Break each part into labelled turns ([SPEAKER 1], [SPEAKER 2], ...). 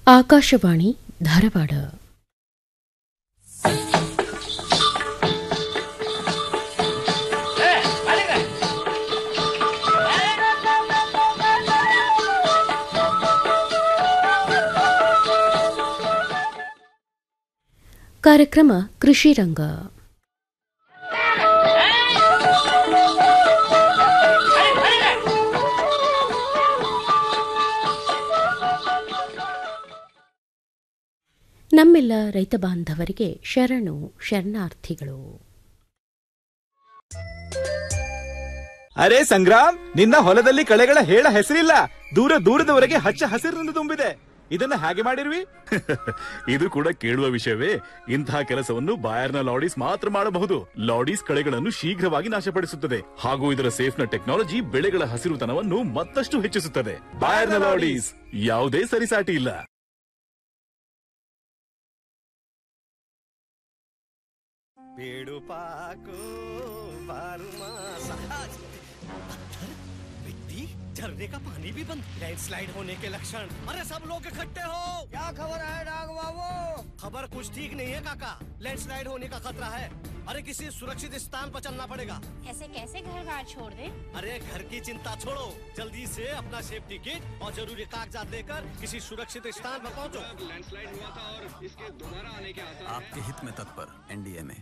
[SPEAKER 1] ಆಕಾಶವಾಣಿ ಧಾರವಾಡ ಕಾರ್ಯಕ್ರಮ ಕೃಷಿ ರಂಗ ನಮ್ಮೆಲ್ಲ ರೈತ ಬಾಂಧವರಿಗೆ ಶರಣು ಶರಣಾರ್ಥಿಗಳು
[SPEAKER 2] ಅರೆ ಸಂಗ್ರಾಮ್ ನಿನ್ನ ಹೊಲದಲ್ಲಿ ಕಳೆಗಳ ಹೇಳ ಹೆಸರಿಲ್ಲ ದೂರ ದೂರದವರೆಗೆ ಹಚ್ಚ ಹಸಿರಿನಿಂದ ತುಂಬಿದೆ ಇದನ್ನ ಹೇಗೆ ಮಾಡಿರ್ವಿ
[SPEAKER 3] ಇದು ಕೂಡ ಕೇಳುವ ವಿಷಯವೇ ಇಂತಹ ಕೆಲಸವನ್ನು ಬಾಯರ್ನ ಲಾಡೀಸ್ ಮಾತ್ರ ಮಾಡಬಹುದು ಲಾಡೀಸ್ ಕಳೆಗಳನ್ನು ಶೀಘ್ರವಾಗಿ ನಾಶಪಡಿಸುತ್ತದೆ ಹಾಗೂ ಇದರ ಸೇಫ್ನ ಟೆಕ್ನಾಲಜಿ ಬೆಳೆಗಳ ಹಸಿರುತನವನ್ನು ಮತ್ತಷ್ಟು ಹೆಚ್ಚಿಸುತ್ತದೆ ಬಾಯರ್ನ ಲಾಡೀಸ್ ಯಾವುದೇ ಸರಿಸಾಟಿ ಇಲ್ಲ
[SPEAKER 4] पेड़ों पाको बारू मासा पत्थर मिट्टी झरने का पानी भी बंद लैंडस्लाइड होने के लक्षण अरे सब लोग इकट्ठे हो क्या खबर है डाग बाबू खबर कुछ ठीक नहीं है काका लैंडस्लाइड होने का खतरा है अरे किसी सुरक्षित स्थान पर चलना पड़ेगा
[SPEAKER 5] ऐसे कैसे घर बार छोड़ दे
[SPEAKER 4] अरे घर की चिंता छोड़ो जल्दी से अपना सेफ्टी किट और जरूरी कागजात लेकर किसी सुरक्षित स्थान पर पहुंचो
[SPEAKER 6] लैंडस्लाइड हुआ था और इसके दोबारा आने के आसार
[SPEAKER 7] आपके हित में तत्पर एनडीए में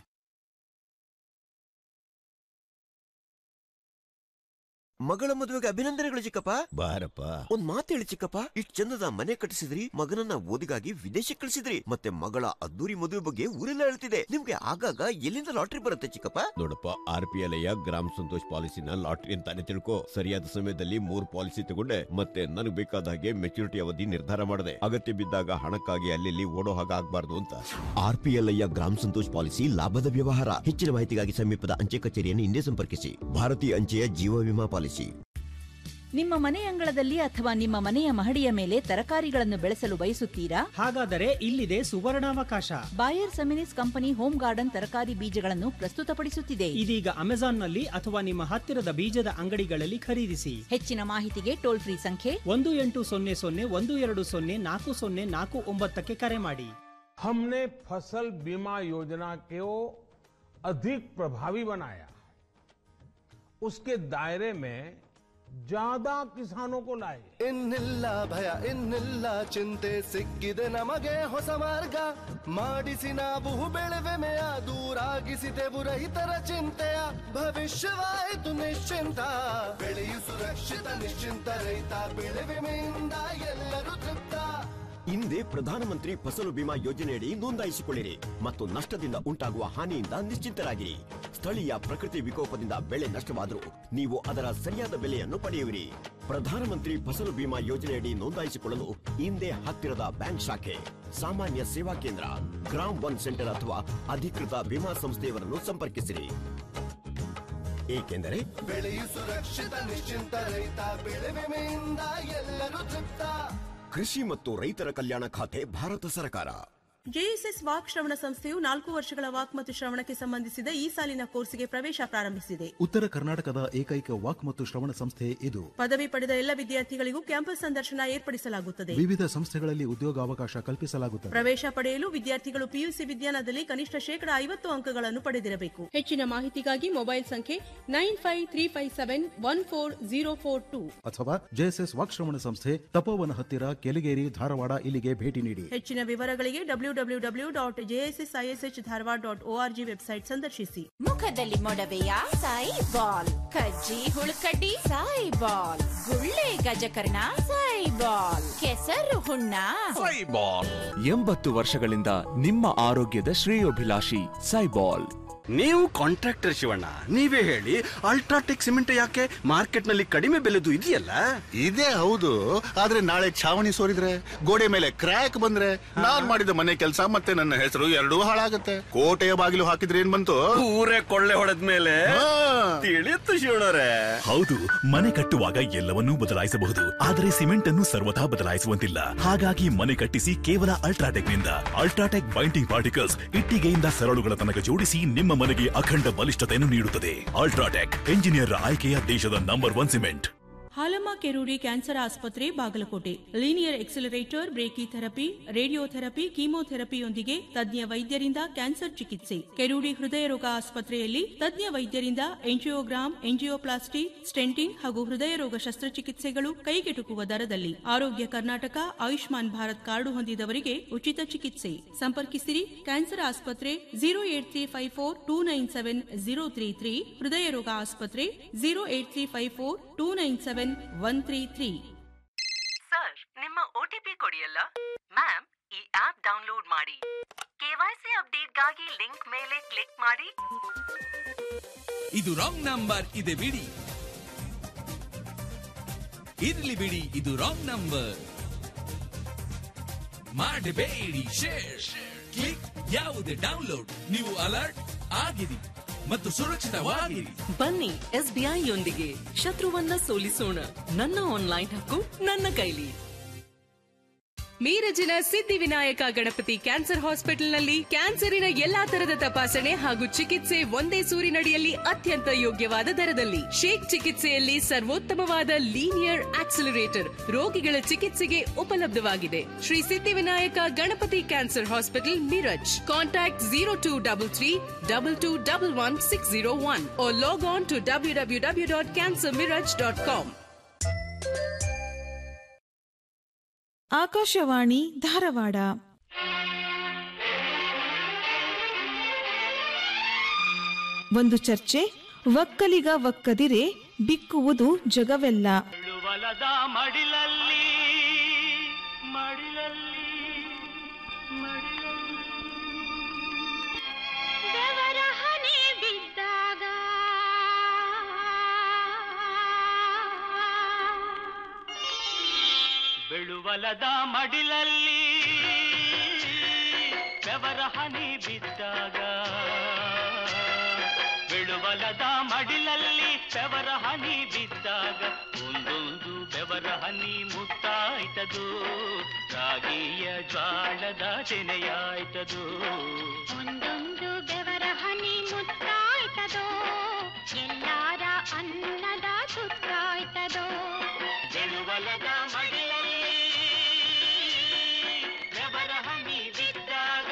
[SPEAKER 8] ಮಗಳ ಮದುವೆಗೆ ಅಭಿನಂದನೆಗಳು ಚಿಕ್ಕಪ್ಪ
[SPEAKER 9] ಬಾರಪ್ಪ
[SPEAKER 8] ಒಂದ್ ಮಾತು ಹೇಳಿ ಚಿಕ್ಕಪ್ಪ ಇಷ್ಟ್ ಚಂದದ ಮನೆ ಕಟ್ಟಿಸಿದ್ರಿ ಮಗನನ್ನ ಓದಿಗಾಗಿ ವಿದೇಶಕ್ಕೆ ಕಳಿಸಿದ್ರಿ ಮತ್ತೆ ಮಗಳ ಅದ್ದೂರಿ ಮದುವೆ ಬಗ್ಗೆ ಊರೆಲ್ಲ ಹೇಳ್ತಿದೆ ನಿಮ್ಗೆ ಆಗಾಗ ಎಲ್ಲಿಂದ ಲಾಟ್ರಿ ಬರುತ್ತೆ ಚಿಕ್ಕಪ್ಪ
[SPEAKER 9] ನೋಡಪ್ಪ ಆರ್ ಪಿ ಎಲ್ ಗ್ರಾಮ ಸಂತೋಷ್ ಪಾಲಿಸಿನ ಲಾಟ್ರಿ ಅಂತಾನೆ ತಿಳ್ಕೊ ಸರಿಯಾದ ಸಮಯದಲ್ಲಿ ಮೂರ್ ಪಾಲಿಸಿ ತಗೊಂಡೆ ಮತ್ತೆ ನನಗೆ ಬೇಕಾದ ಹಾಗೆ ಮೆಚುರಿಟಿ ಅವಧಿ ನಿರ್ಧಾರ ಮಾಡಿದೆ ಅಗತ್ಯ ಬಿದ್ದಾಗ ಹಣಕ್ಕಾಗಿ ಅಲ್ಲಿ ಓಡೋ ಹಾಗೆ ಆಗ್ಬಾರ್ದು ಅಂತ
[SPEAKER 8] ಆರ್ ಪಿ ಎಲ್ ಗ್ರಾಮ ಸಂತೋಷ್ ಪಾಲಿಸಿ ಲಾಭದ ವ್ಯವಹಾರ ಹೆಚ್ಚಿನ ಮಾಹಿತಿಗಾಗಿ ಸಮೀಪದ ಅಂಚೆ ಕಚೇರಿಯನ್ನು ಹಿಂದೆ ಸಂಪರ್ಕಿಸಿ ಭಾರತೀಯ ಅಂಚೆಯ ಜೀವ ವಿಮಾ ಪಾಲಿಸಿ
[SPEAKER 10] ನಿಮ್ಮ ಮನೆ ಅಂಗಳದಲ್ಲಿ ಅಥವಾ ನಿಮ್ಮ ಮನೆಯ ಮಹಡಿಯ ಮೇಲೆ ತರಕಾರಿಗಳನ್ನು ಬೆಳೆಸಲು ಬಯಸುತ್ತೀರಾ
[SPEAKER 11] ಹಾಗಾದರೆ ಇಲ್ಲಿದೆ ಸುವರ್ಣಾವಕಾಶ
[SPEAKER 10] Bayer Seminis company home garden ತರಕಾರಿ ಬೀಜಗಳನ್ನು ಪ್ರಸ್ತುತಪಡಿಸುತ್ತಿದೆ
[SPEAKER 11] ಇದೀಗ ಅಮೆಜಾನ್ನಲ್ಲಿ ಅಥವಾ ನಿಮ್ಮ ಹತ್ತಿರದ ಬೀಜದ ಅಂಗಡಿಗಳಲ್ಲಿ ಖರೀದಿಸಿ
[SPEAKER 10] ಹೆಚ್ಚಿನ ಮಾಹಿತಿಗೆ ಟೋಲ್ ಫ್ರೀ ಸಂಖ್ಯೆ
[SPEAKER 11] ಒಂದು ಎಂಟು ಸೊನ್ನೆ ಸೊನ್ನೆ ಒಂದು ಎರಡು ಸೊನ್ನೆ ನಾಲ್ಕು ಸೊನ್ನೆ ನಾಲ್ಕು ಒಂಬತ್ತಕ್ಕೆ ಕರೆ ಮಾಡಿ
[SPEAKER 12] हमने फसल बीमा योजना को अधिक प्रभावी बनाया उसके दायरे में ज्यादा किसानों को लाए
[SPEAKER 13] ಇನ್ನಿಲ್ಲ ಭಯ ಇನ್ನಿಲ್ಲ ಚಿಂತೆ ಸಿಕ್ಕಿದೆ ನಮಗೆ ಹೊಸ ಮಾರ್ಗ ಮಾಡಿಸಿ ನಾವು ಬೆಳೆವೆಮೆಯ ದೂರಾಗಿಸಿದೆವು ರೈತರ ಚಿಂತೆಯ ಭವಿಷ್ಯವಾಯಿತು ನಿಶ್ಚಿಂತ ಬೆಳೆಯು ಸುರಕ್ಷಿತ ನಿಶ್ಚಿಂತ ರೈತ ಬೆಳೆ ವಿಮೆಯಿಂದ ಎಲ್ಲರೂ ತೃಪ್ತ
[SPEAKER 8] ಹಿಂದೆ ಪ್ರಧಾನಮಂತ್ರಿ ಫಸಲು ಬಿಮಾ ಯೋಜನೆಯಡಿ ನೋಂದಾಯಿಸಿಕೊಳ್ಳಿರಿ ಮತ್ತು ನಷ್ಟದಿಂದ ಉಂಟಾಗುವ ಹಾನಿಯಿಂದ ನಿಶ್ಚಿಂತರಾಗಿರಿ ಸ್ಥಳೀಯ ಪ್ರಕೃತಿ ವಿಕೋಪದಿಂದ ಬೆಳೆ ನಷ್ಟವಾದರೂ ನೀವು ಅದರ ಸರಿಯಾದ ಬೆಲೆಯನ್ನು ಪಡೆಯುವಿರಿ ಪ್ರಧಾನಮಂತ್ರಿ ಫಸಲು ಬಿಮಾ ಯೋಜನೆಯಡಿ ನೋಂದಾಯಿಸಿಕೊಳ್ಳಲು ಹಿಂದೆ ಹತ್ತಿರದ ಬ್ಯಾಂಕ್ ಶಾಖೆ ಸಾಮಾನ್ಯ ಸೇವಾ ಕೇಂದ್ರ ಗ್ರಾಮ್ ಒನ್ ಸೆಂಟರ್ ಅಥವಾ ಅಧಿಕೃತ ವಿಮಾ ಸಂಸ್ಥೆಯವರನ್ನು ಸಂಪರ್ಕಿಸಿರಿ ಏಕೆಂದರೆ
[SPEAKER 13] ಬೆಳೆಯು ಸುರಕ್ಷಿತ ನಿಶ್ಚಿಂತ ರೈತ ಬೆಳೆ ವಿಮೆಯಿಂದ ಎಲ್ಲರೂ ತೃಪ್ತ
[SPEAKER 8] ಕೃಷಿ ಮತ್ತು ರೈತರ ಕಲ್ಯಾಣ ಖಾತೆ ಭಾರತ ಸರ್ಕಾರ
[SPEAKER 14] ಜೆಎಸ್ಎಸ್ ವಾಕ್ ಶ್ರವಣ ಸಂಸ್ಥೆಯು ನಾಲ್ಕು ವರ್ಷಗಳ ವಾಕ್ ಮತ್ತು ಶ್ರವಣಕ್ಕೆ ಸಂಬಂಧಿಸಿದ ಈ ಸಾಲಿನ ಕೋರ್ಸ್ಗೆ ಪ್ರವೇಶ ಪ್ರಾರಂಭಿಸಿದೆ
[SPEAKER 15] ಉತ್ತರ ಕರ್ನಾಟಕದ ಏಕೈಕ ವಾಕ್ ಮತ್ತು ಶ್ರವಣ ಸಂಸ್ಥೆ ಇದು
[SPEAKER 14] ಪದವಿ ಪಡೆದ ಎಲ್ಲ ವಿದ್ಯಾರ್ಥಿಗಳಿಗೂ ಕ್ಯಾಂಪಸ್ ಸಂದರ್ಶನ ಏರ್ಪಡಿಸಲಾಗುತ್ತದೆ
[SPEAKER 15] ವಿವಿಧ ಸಂಸ್ಥೆಗಳಲ್ಲಿ ಉದ್ಯೋಗಾವಕಾಶ ಕಲ್ಪಿಸಲಾಗುತ್ತದೆ
[SPEAKER 14] ಪ್ರವೇಶ ಪಡೆಯಲು ವಿದ್ಯಾರ್ಥಿಗಳು ಪಿಯುಸಿ ವಿಜ್ಞಾನದಲ್ಲಿ ಕನಿಷ್ಠ ಶೇಕಡ ಐವತ್ತು ಅಂಕಗಳನ್ನು ಪಡೆದಿರಬೇಕು ಹೆಚ್ಚಿನ ಮಾಹಿತಿಗಾಗಿ ಮೊಬೈಲ್ ಸಂಖ್ಯೆ nine five three five seven one four zero four two
[SPEAKER 15] ಅಥವಾ ಜೆಎಸ್ಎಸ್ ವಾಕ್ ಶ್ರವಣ ಸಂಸ್ಥೆ ತಪೋವನ ಹತ್ತಿರ ಕೆಲಿಗೇರಿ ಧಾರವಾಡ ಇಲ್ಲಿಗೆ ಭೇಟಿ ನೀಡಿ
[SPEAKER 14] ಹೆಚ್ಚಿನ ವಿವರಗಳಿಗೆ W W W dot JSSISH Dharwad dot ORG website ಸಂದರ್ಶಿಸಿ
[SPEAKER 5] ಮುಖದಲ್ಲಿ ಮೊಡವೆಯ ಸಾಯಿ ಬಾಲ್ ಕಜ್ಜಿ ಹುಳುಕಡ್ಡಿ ಸಾಯಿ ಬಾಲ್ ಗುಳ್ಳೆ ಗಜಕರ್ಣ ಸಾಯಿ ಬಾಲ್ ಕೆಸರು ಹುಣ್ಣ
[SPEAKER 16] ಎಂಬತ್ತು ವರ್ಷಗಳಿಂದ ನಿಮ್ಮ ಆರೋಗ್ಯದ ಶ್ರೇಯೋಭಿಲಾಷಿ ಸೈಬಾಲ್
[SPEAKER 4] ನೀವು ಕಾಂಟ್ರಾಕ್ಟರ್ ಶಿವಣ್ಣ ನೀವೇ ಹೇಳಿ ಅಲ್ಟ್ರಾಟೆಕ್ ಸಿಮೆಂಟ್ ಯಾಕೆ ಮಾರ್ಕೆಟ್ ನಲ್ಲಿ ಕಡಿಮೆ ಬೆಲೆದು ಇದೆಯಲ್ಲ
[SPEAKER 17] ಇದೇ ಹೌದು ಆದ್ರೆ ನಾಳೆ ಛಾವಣಿ ಸೋರಿದ್ರೆ ಗೋಡೆ ಮೇಲೆ ಕ್ರ್ಯಾಕ್ ಬಂದ್ರೆ ನಾನ್ ಮಾಡಿದ ಮನೆ ಕೆಲಸ ಮತ್ತೆ ನನ್ನ ಹೆಸರು ಎರಡೂ ಹಾಳಾಗತ್ತೆ ಕೋಟೆಯ ಬಾಗಿಲು ಹಾಕಿದ್ರೆ ಏನ್ ಬಂತು
[SPEAKER 4] ಊರೇ ಕೊಳ್ಳೆ ಹೊಡೆದ ಮೇಲೆ ತಿಳಿಯುತ್ತು ಶಿವಣ್ಣರೇ
[SPEAKER 3] ಹೌದು ಮನೆ ಕಟ್ಟುವಾಗ ಎಲ್ಲವನ್ನೂ ಬದಲಾಯಿಸಬಹುದು ಆದರೆ ಸಿಮೆಂಟ್ ಅನ್ನು ಸರ್ವಥಾ ಬದಲಾಯಿಸುವಂತಿಲ್ಲ ಹಾಗಾಗಿ ಮನೆ ಕಟ್ಟಿಸಿ ಕೇವಲ ಅಲ್ಟ್ರಾಟೆಕ್ ನಿಂದ ಅಲ್ಟ್ರಾಟೆಕ್ ಬೈಂಡಿಂಗ್ ಪಾರ್ಟಿಕಲ್ಸ್ ಇಟ್ಟಿಗೆಯಿಂದ ಸರಳುಗಳ ತನಕ ಜೋಡಿಸಿ ನಿಮ್ಮ ಮನೆಗೆ ಅಖಂಡ ಬಲಿಷ್ಠತೆಯನ್ನು ನೀಡುತ್ತದೆ ಅಲ್ಟ್ರಾಟೆಕ್ ಎಂಜಿನಿಯರ್ ಆಯ್ಕೆಯ ದೇಶದ number one cement
[SPEAKER 14] Halamma Keruri cancer ಆಸ್ಪತ್ರೆ Bagalkote linear accelerator brachy therapy radiotherapy ಕೀಮೋಥೆರಪಿಯೊಂದಿಗೆ ತಜ್ಞ ವೈದ್ಯರಿಂದ ಕ್ಯಾನ್ಸರ್ ಚಿಕಿತ್ಸೆ ಕೆರೂರಿ ಹೃದಯ ರೋಗ ಆಸ್ಪತ್ರೆಯಲ್ಲಿ ತಜ್ಞ ವೈದ್ಯರಿಂದ ಎಂಜಿಯೋಗ್ರಾಮ್ ಎಂಜಿಯೋಪ್ಲಾಸ್ಟಿ ಸ್ಟೆಂಟಿಂಗ್ ಹಾಗೂ ಹೃದಯ ರೋಗ ಶಸ್ತ್ರಚಿಕಿತ್ಸೆಗಳು ಕೈಗೆಟುಕುವ ದರದಲ್ಲಿ ಆರೋಗ್ಯ ಕರ್ನಾಟಕ ಆಯುಷ್ಮಾನ್ ಭಾರತ್ ಕಾರ್ಡು ಹೊಂದಿದವರಿಗೆ ಉಚಿತ ಚಿಕಿತ್ಸೆ ಸಂಪರ್ಕಿಸಿರಿ ಕ್ಯಾನ್ಸರ್ ಆಸ್ಪತ್ರೆ zero eight three five four two nine seven zero three three ಹೃದಯ ರೋಗ ಆಸ್ಪತ್ರೆ zero eight three five four two nine seven one three three
[SPEAKER 18] sir ನಿಮ್ಮ ಒಟಿಪಿ ಕೊಡಿಯಲ್ಲ ಮ್ಯಾಮ್ ಈ ಆಪ್ ಡೌನ್ಲೋಡ್ ಮಾಡಿ ಕೆವೈಸಿ ಅಪ್ಡೇಟ್ಗಾಗಿ ಲಿಂಕ್ ಮೇಲೆ ಕ್ಲಿಕ್ ಮಾಡಿ
[SPEAKER 19] ಇದು ರಾಂಗ್ ನಂಬರ್ ಇದೆ ಬಿಡಿ ಇರ್ಲಿ ಬಿಡಿ ಇದು ರಾಂಗ್ ನಂಬರ್ ಮಾಡಬೇಡಿ ಶೇರ್ ಕ್ಲಿಕ್ ಯಾವುದೇ ಡೌನ್ಲೋಡ್ ನೀವು ಅಲರ್ಟ್ ಆಗಿರಿ ಮತ್ತು ಸುರಕ್ಷಿತವಾಗಿರಿ
[SPEAKER 18] ಬನ್ನಿ ಎಸ್ಬಿಐ ಯೊಂದಿಗೆ ಶತ್ರುವನ್ನ ಸೋಲಿಸೋಣ ನನ್ನ ಆನ್ಲೈನ್ ಹಕ್ಕು ನನ್ನ ಕೈಲಿ
[SPEAKER 20] ಮೀರಜಿನ ಸಿದ್ಧಿವಿನಾಯಕ ಗಣಪತಿ ಕ್ಯಾನ್ಸರ್ ಹಾಸ್ಪಿಟಲ್ನಲ್ಲಿ ಕ್ಯಾನ್ಸರಿನ ಎಲ್ಲಾ ತರದ ತಪಾಸಣೆ ಹಾಗೂ ಚಿಕಿತ್ಸೆ ಒಂದೇ ಸೂರಿನಡಿಯಲ್ಲಿ ಅತ್ಯಂತ ಯೋಗ್ಯವಾದ ದರದಲ್ಲಿ ಶೇಕ್ ಚಿಕಿತ್ಸೆಯಲ್ಲಿ ಸರ್ವೋತ್ತಮವಾದ ಲೀನಿಯರ್ ಆಕ್ಸಿಲರೇಟರ್ ರೋಗಿಗಳ ಚಿಕಿತ್ಸೆಗೆ ಉಪಲಬ್ಧವಾಗಿದೆ Shri Siddhivinayak Ganapati cancer hospital Miraj contact zero two double three double two double one six zero one log on to W W W dot cancer Miraj dot com
[SPEAKER 21] Akashvani Dharwad ಒಂದು ಚರ್ಚೆ ಒಕ್ಕಲಿಗ ಒಕ್ಕದಿರೆ ಬಿಕ್ಕುವುದು ಜಗವೆಲ್ಲ
[SPEAKER 22] ಹೊಲದ ಮಡಿಲಲ್ಲಿ ಮಡಿಲಲ್ಲಿ
[SPEAKER 23] ಬೆವರ ಹನಿ ಬಿದ್ದಾಗ
[SPEAKER 22] ಬೆಳುವಲದ ಮಡಿಲಲ್ಲಿ ಬೆವರ ಹನಿ ಬಿದ್ದಾಗ ಬೆಳುವಲದ ಮಡಿಲಲ್ಲಿ ಬೆವರ ಹನಿ ಬಿದ್ದಾಗ ಒಂದೊಂದು ಬೆವರ ಹನಿ ಮುತ್ತಾಯ್ತದು ರಾಗಿಯ ಜ್ವಾಳದ ತೆನೆಯಾಯ್ತದು
[SPEAKER 23] ಒಂದೊಂದು ಬೆವರ ಹನಿ ಮುತ್ತಾಯ್ತದೋ ಎಲ್ಲಾರ ಅನ್ನದ ಸುತ್ತಾಯ್ತದೋ
[SPEAKER 22] ಬೆಳುವಲದ ಮಡಿಲಲ್ಲಿ ಬೆವರ ಹನಿ ಬಿದ್ದಾಗ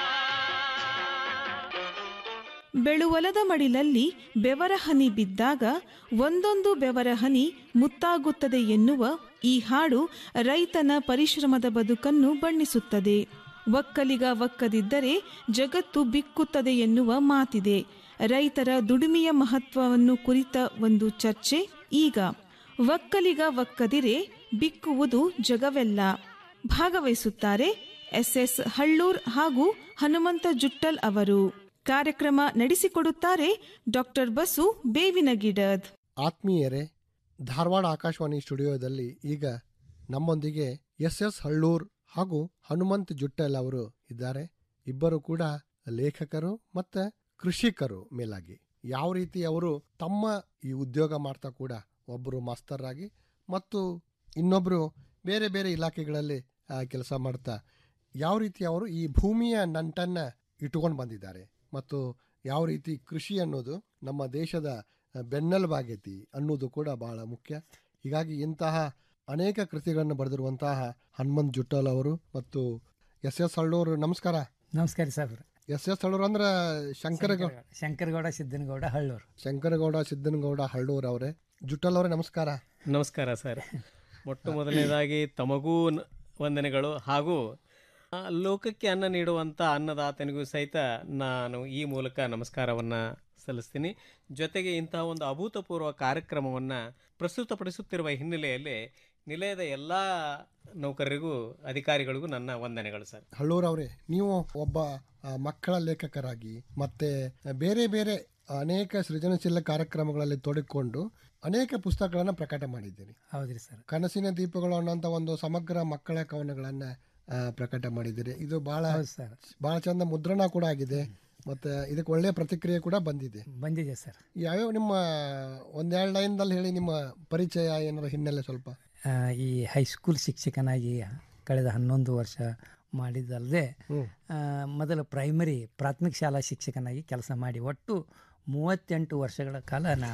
[SPEAKER 21] ಬೆಳುವಲದ ಮಡಿಲಲ್ಲಿ ಬೆವರ ಹನಿ ಬಿದ್ದಾಗ ಒಂದೊಂದು ಬೆವರ ಹನಿ ಮುತ್ತಾಗುತ್ತದೆ ಎನ್ನುವ ಈ ಹಾಡು ರೈತನ ಪರಿಶ್ರಮದ ಬದುಕನ್ನು ಬಣ್ಣಿಸುತ್ತದೆ ಒಕ್ಕಲಿಗ ಒಕ್ಕದಿದ್ದರೆ ಜಗತ್ತು ಬಿಕ್ಕುತ್ತದೆ ಎನ್ನುವ ಮಾತಿದೆ ರೈತರ ದುಡಿಮೆಯ ಮಹತ್ವವನ್ನು ಕುರಿತ ಒಂದು ಚರ್ಚೆ ಈಗ ಒಕ್ಕಲಿಗ ಒಕ್ಕದಿರೆ ಬಿಕ್ಕುವುದು ಜಗವೆಲ್ಲ ಭಾಗವಹಿಸುತ್ತಾರೆ ಎಸ್ಎಸ್ ಹಳ್ಳೂರ್ ಹಾಗೂ ಹನುಮಂತ ಜುಟ್ಟಲ್ ಅವರು ಕಾರ್ಯಕ್ರಮ ನಡೆಸಿಕೊಡುತ್ತಾರೆ ಡಾಕ್ಟರ್ ಬಸು ಬೇವಿನಗಿಡದ್
[SPEAKER 24] ಆತ್ಮೀಯರೇ ಧಾರವಾಡ ಆಕಾಶವಾಣಿ ಸ್ಟುಡಿಯೋದಲ್ಲಿ ಈಗ ನಮ್ಮೊಂದಿಗೆ ಎಸ್ ಎಸ್ ಹಳ್ಳೂರ್ ಹಾಗೂ ಹನುಮಂತ್ ಜುಟ್ಟಲ್ ಅವರು ಇದ್ದಾರೆ ಇಬ್ಬರು ಕೂಡ ಲೇಖಕರು ಮತ್ತು ಕೃಷಿಕರು ಮೇಲಾಗಿ ಯಾವ ರೀತಿ ಅವರು ತಮ್ಮ ಈ ಉದ್ಯೋಗ ಮಾಡ್ತಾ ಕೂಡ ಒಬ್ಬರು ಮಾಸ್ತರಾಗಿ ಮತ್ತು ಇನ್ನೊಬ್ಬರು ಬೇರೆ ಬೇರೆ ಇಲಾಖೆಗಳಲ್ಲಿ ಕೆಲಸ ಮಾಡ್ತಾ ಯಾವ ರೀತಿ ಅವರು ಈ ಭೂಮಿಯ ನಂಟನ್ನು ಇಟ್ಕೊಂಡು ಬಂದಿದ್ದಾರೆ ಮತ್ತು ಯಾವ ರೀತಿ ಕೃಷಿ ಅನ್ನೋದು ನಮ್ಮ ದೇಶದ ಬೆನ್ನೆಲುಬಾಗೈತಿ ಅನ್ನೋದು ಕೂಡ ಬಹಳ ಮುಖ್ಯ ಹೀಗಾಗಿ ಇಂತಹ ಅನೇಕ ಕೃತಿಗಳನ್ನು ಬರೆದಿರುವಂತಹ ಹನುಮಂತ್ ಜುಟ್ಟಲ್ ಅವರು ಮತ್ತು ಎಸ್ ಎಸ್ ಹಳ್ಳೂರು ನಮಸ್ಕಾರ
[SPEAKER 25] ನಮಸ್ಕಾರ ಸರ್
[SPEAKER 24] ಎಸ್ ಎಸ್ ಹಳ್ಳೂರು ಅಂದ್ರೆ ಶಂಕರಗೌಡ
[SPEAKER 25] ಶಂಕರಗೌಡ ಸಿದ್ದನಗೌಡ ಹಳ್ಳೂರು
[SPEAKER 24] ಶಂಕರಗೌಡ ಸಿದ್ದನಗೌಡ ಹಳ್ಳೂರ್ ಅವರೇ ಜುಟ್ಟಲ್ ಅವರೇ ನಮಸ್ಕಾರ
[SPEAKER 26] ನಮಸ್ಕಾರ ಸರ್ ಮೊಟ್ಟ ಮೊದಲನೇದಾಗಿ ತಮಗೂ ನ- ವಂದನೆಗಳು ಹಾಗೂ ಆ, ಲೋಕಕ್ಕೆ ಅನ್ನ ನೀಡುವಂಥ ಅನ್ನದಾತನಿಗೂ ಸಹಿತ ನಾನು ಈ ಮೂಲಕ ನಮಸ್ಕಾರವನ್ನು ಸಲ್ಲಿಸ್ತೀನಿ ಜೊತೆಗೆ ಇಂತಹ ಒಂದು ಅಭೂತಪೂರ್ವ ಕಾರ್ಯಕ್ರಮವನ್ನು ಪ್ರಸ್ತುತಪಡಿಸುತ್ತಿರುವ ಹಿನ್ನೆಲೆಯಲ್ಲಿ ನಿಲಯದ ಎಲ್ಲ ನೌಕರರಿಗೂ ಅಧಿಕಾರಿಗಳಿಗೂ ನನ್ನ ವಂದನೆಗಳು ಸರ್
[SPEAKER 24] ಹಳ್ಳೂರ್ ಅವರೇ ನೀವು ಒಬ್ಬ ಆ, ಮಕ್ಕಳ ಲೇಖಕರಾಗಿ ಮತ್ತೆ ಬೇರೆ ಬೇರೆ ಅನೇಕ ಸೃಜನಶೀಲ ಕಾರ್ಯಕ್ರಮಗಳಲ್ಲಿ ತೊಡಗಿಕೊಂಡು ಅನೇಕ ಪುಸ್ತಕಗಳನ್ನು ಪ್ರಕಟ ಮಾಡಿದ್ದೀರಿ
[SPEAKER 25] ಹೌದ್ರಿ ಸರ್
[SPEAKER 24] ಕನಸಿನ ದೀಪಗಳು ಅನ್ನೋಂಥ ಒಂದು ಸಮಗ್ರ ಮಕ್ಕಳ ಕವನಗಳನ್ನ ಆ, ಪ್ರಕಟ ಮಾಡಿದ್ದೀರಿ ಇದು ಬಹಳ ಬಹಳ ಚಂದ ಮುದ್ರಣ ಕೂಡ ಆಗಿದೆ ಮತ್ತೆ ಇದಕ್ಕೆ ಒಳ್ಳೆಯ ಪ್ರತಿಕ್ರಿಯೆ ಕೂಡ ಬಂದಿದೆ
[SPEAKER 25] ಬಂದಿದೆ ಸರ್
[SPEAKER 24] ಯಾವ್ಯಾವ ನಿಮ್ಮ ಒಂದೆರಡು ಲೈನ್ದಲ್ಲಿ ಹೇಳಿ ನಿಮ್ಮ ಪರಿಚಯ ಏನಾರ ಹಿನ್ನೆಲೆ ಸ್ವಲ್ಪ
[SPEAKER 25] ಆ, ಈ ಹೈಸ್ಕೂಲ್ ಶಿಕ್ಷಕನಾಗಿ ಕಳೆದ ಹನ್ನೊಂದು ವರ್ಷ ಮಾಡಿದ್ದಲ್ಲದೆ ಆ, ಮೊದಲು ಪ್ರೈಮರಿ ಪ್ರಾಥಮಿಕ ಶಾಲಾ ಶಿಕ್ಷಕನಾಗಿ ಕೆಲಸ ಮಾಡಿ ಒಟ್ಟು ಮೂವತ್ತೆಂಟು ವರ್ಷಗಳ ಕಾಲ ನಾನು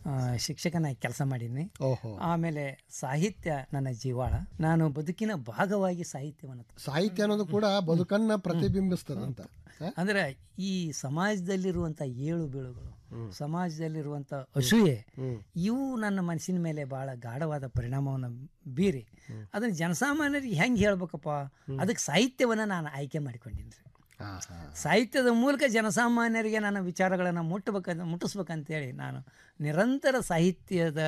[SPEAKER 25] ಆ, ಶಿಕ್ಷಕನಾಗಿ ಕೆಲಸ ಮಾಡೀನಿ
[SPEAKER 24] ಓಹೋ
[SPEAKER 25] ಆಮೇಲೆ ಸಾಹಿತ್ಯ ನನ್ನ ಜೀವಾಳ ನಾನು ಬದುಕಿನ ಭಾಗವಾಗಿ ಸಾಹಿತ್ಯವನ್ನು
[SPEAKER 24] ಸಾಹಿತ್ಯ ಅನ್ನೋದು ಕೂಡ ಬದುಕನ್ನ ಪ್ರತಿಬಿಂಬಿಸ್ತದಂತ ಹ?
[SPEAKER 25] ಅಂದ್ರೆ ಈ ಸಮಾಜದಲ್ಲಿರುವಂಥ ಏಳು ಬೀಳುಗಳು ಸಮಾಜದಲ್ಲಿರುವಂಥ ಅಸೂಯೆ ಇವು ನನ್ನ ಮನಸ್ಸಿನ ಮೇಲೆ ಬಹಳ ಗಾಢವಾದ ಪರಿಣಾಮವನ್ನು ಬೀರಿ ಅದನ್ನ ಜನಸಾಮಾನ್ಯರಿಗೆ ಹೆಂಗೆ ಹೇಳ್ಬೇಕಪ್ಪ ಅದಕ್ಕೆ ಸಾಹಿತ್ಯವನ್ನು ನಾನು ಆಯ್ಕೆ ಮಾಡಿಕೊಂಡಿನಿ ಸಾಹಿತ್ಯದ ಮೂಲಕ ಜನಸಾಮಾನ್ಯರಿಗೆ ನನ್ನ ವಿಚಾರಗಳನ್ನು ಮುಟ್ಟಬೇಕಂತ ಮುಟ್ಟಿಸ್ಬೇಕಂತೇಳಿ ನಾನು ನಿರಂತರ ಸಾಹಿತ್ಯದ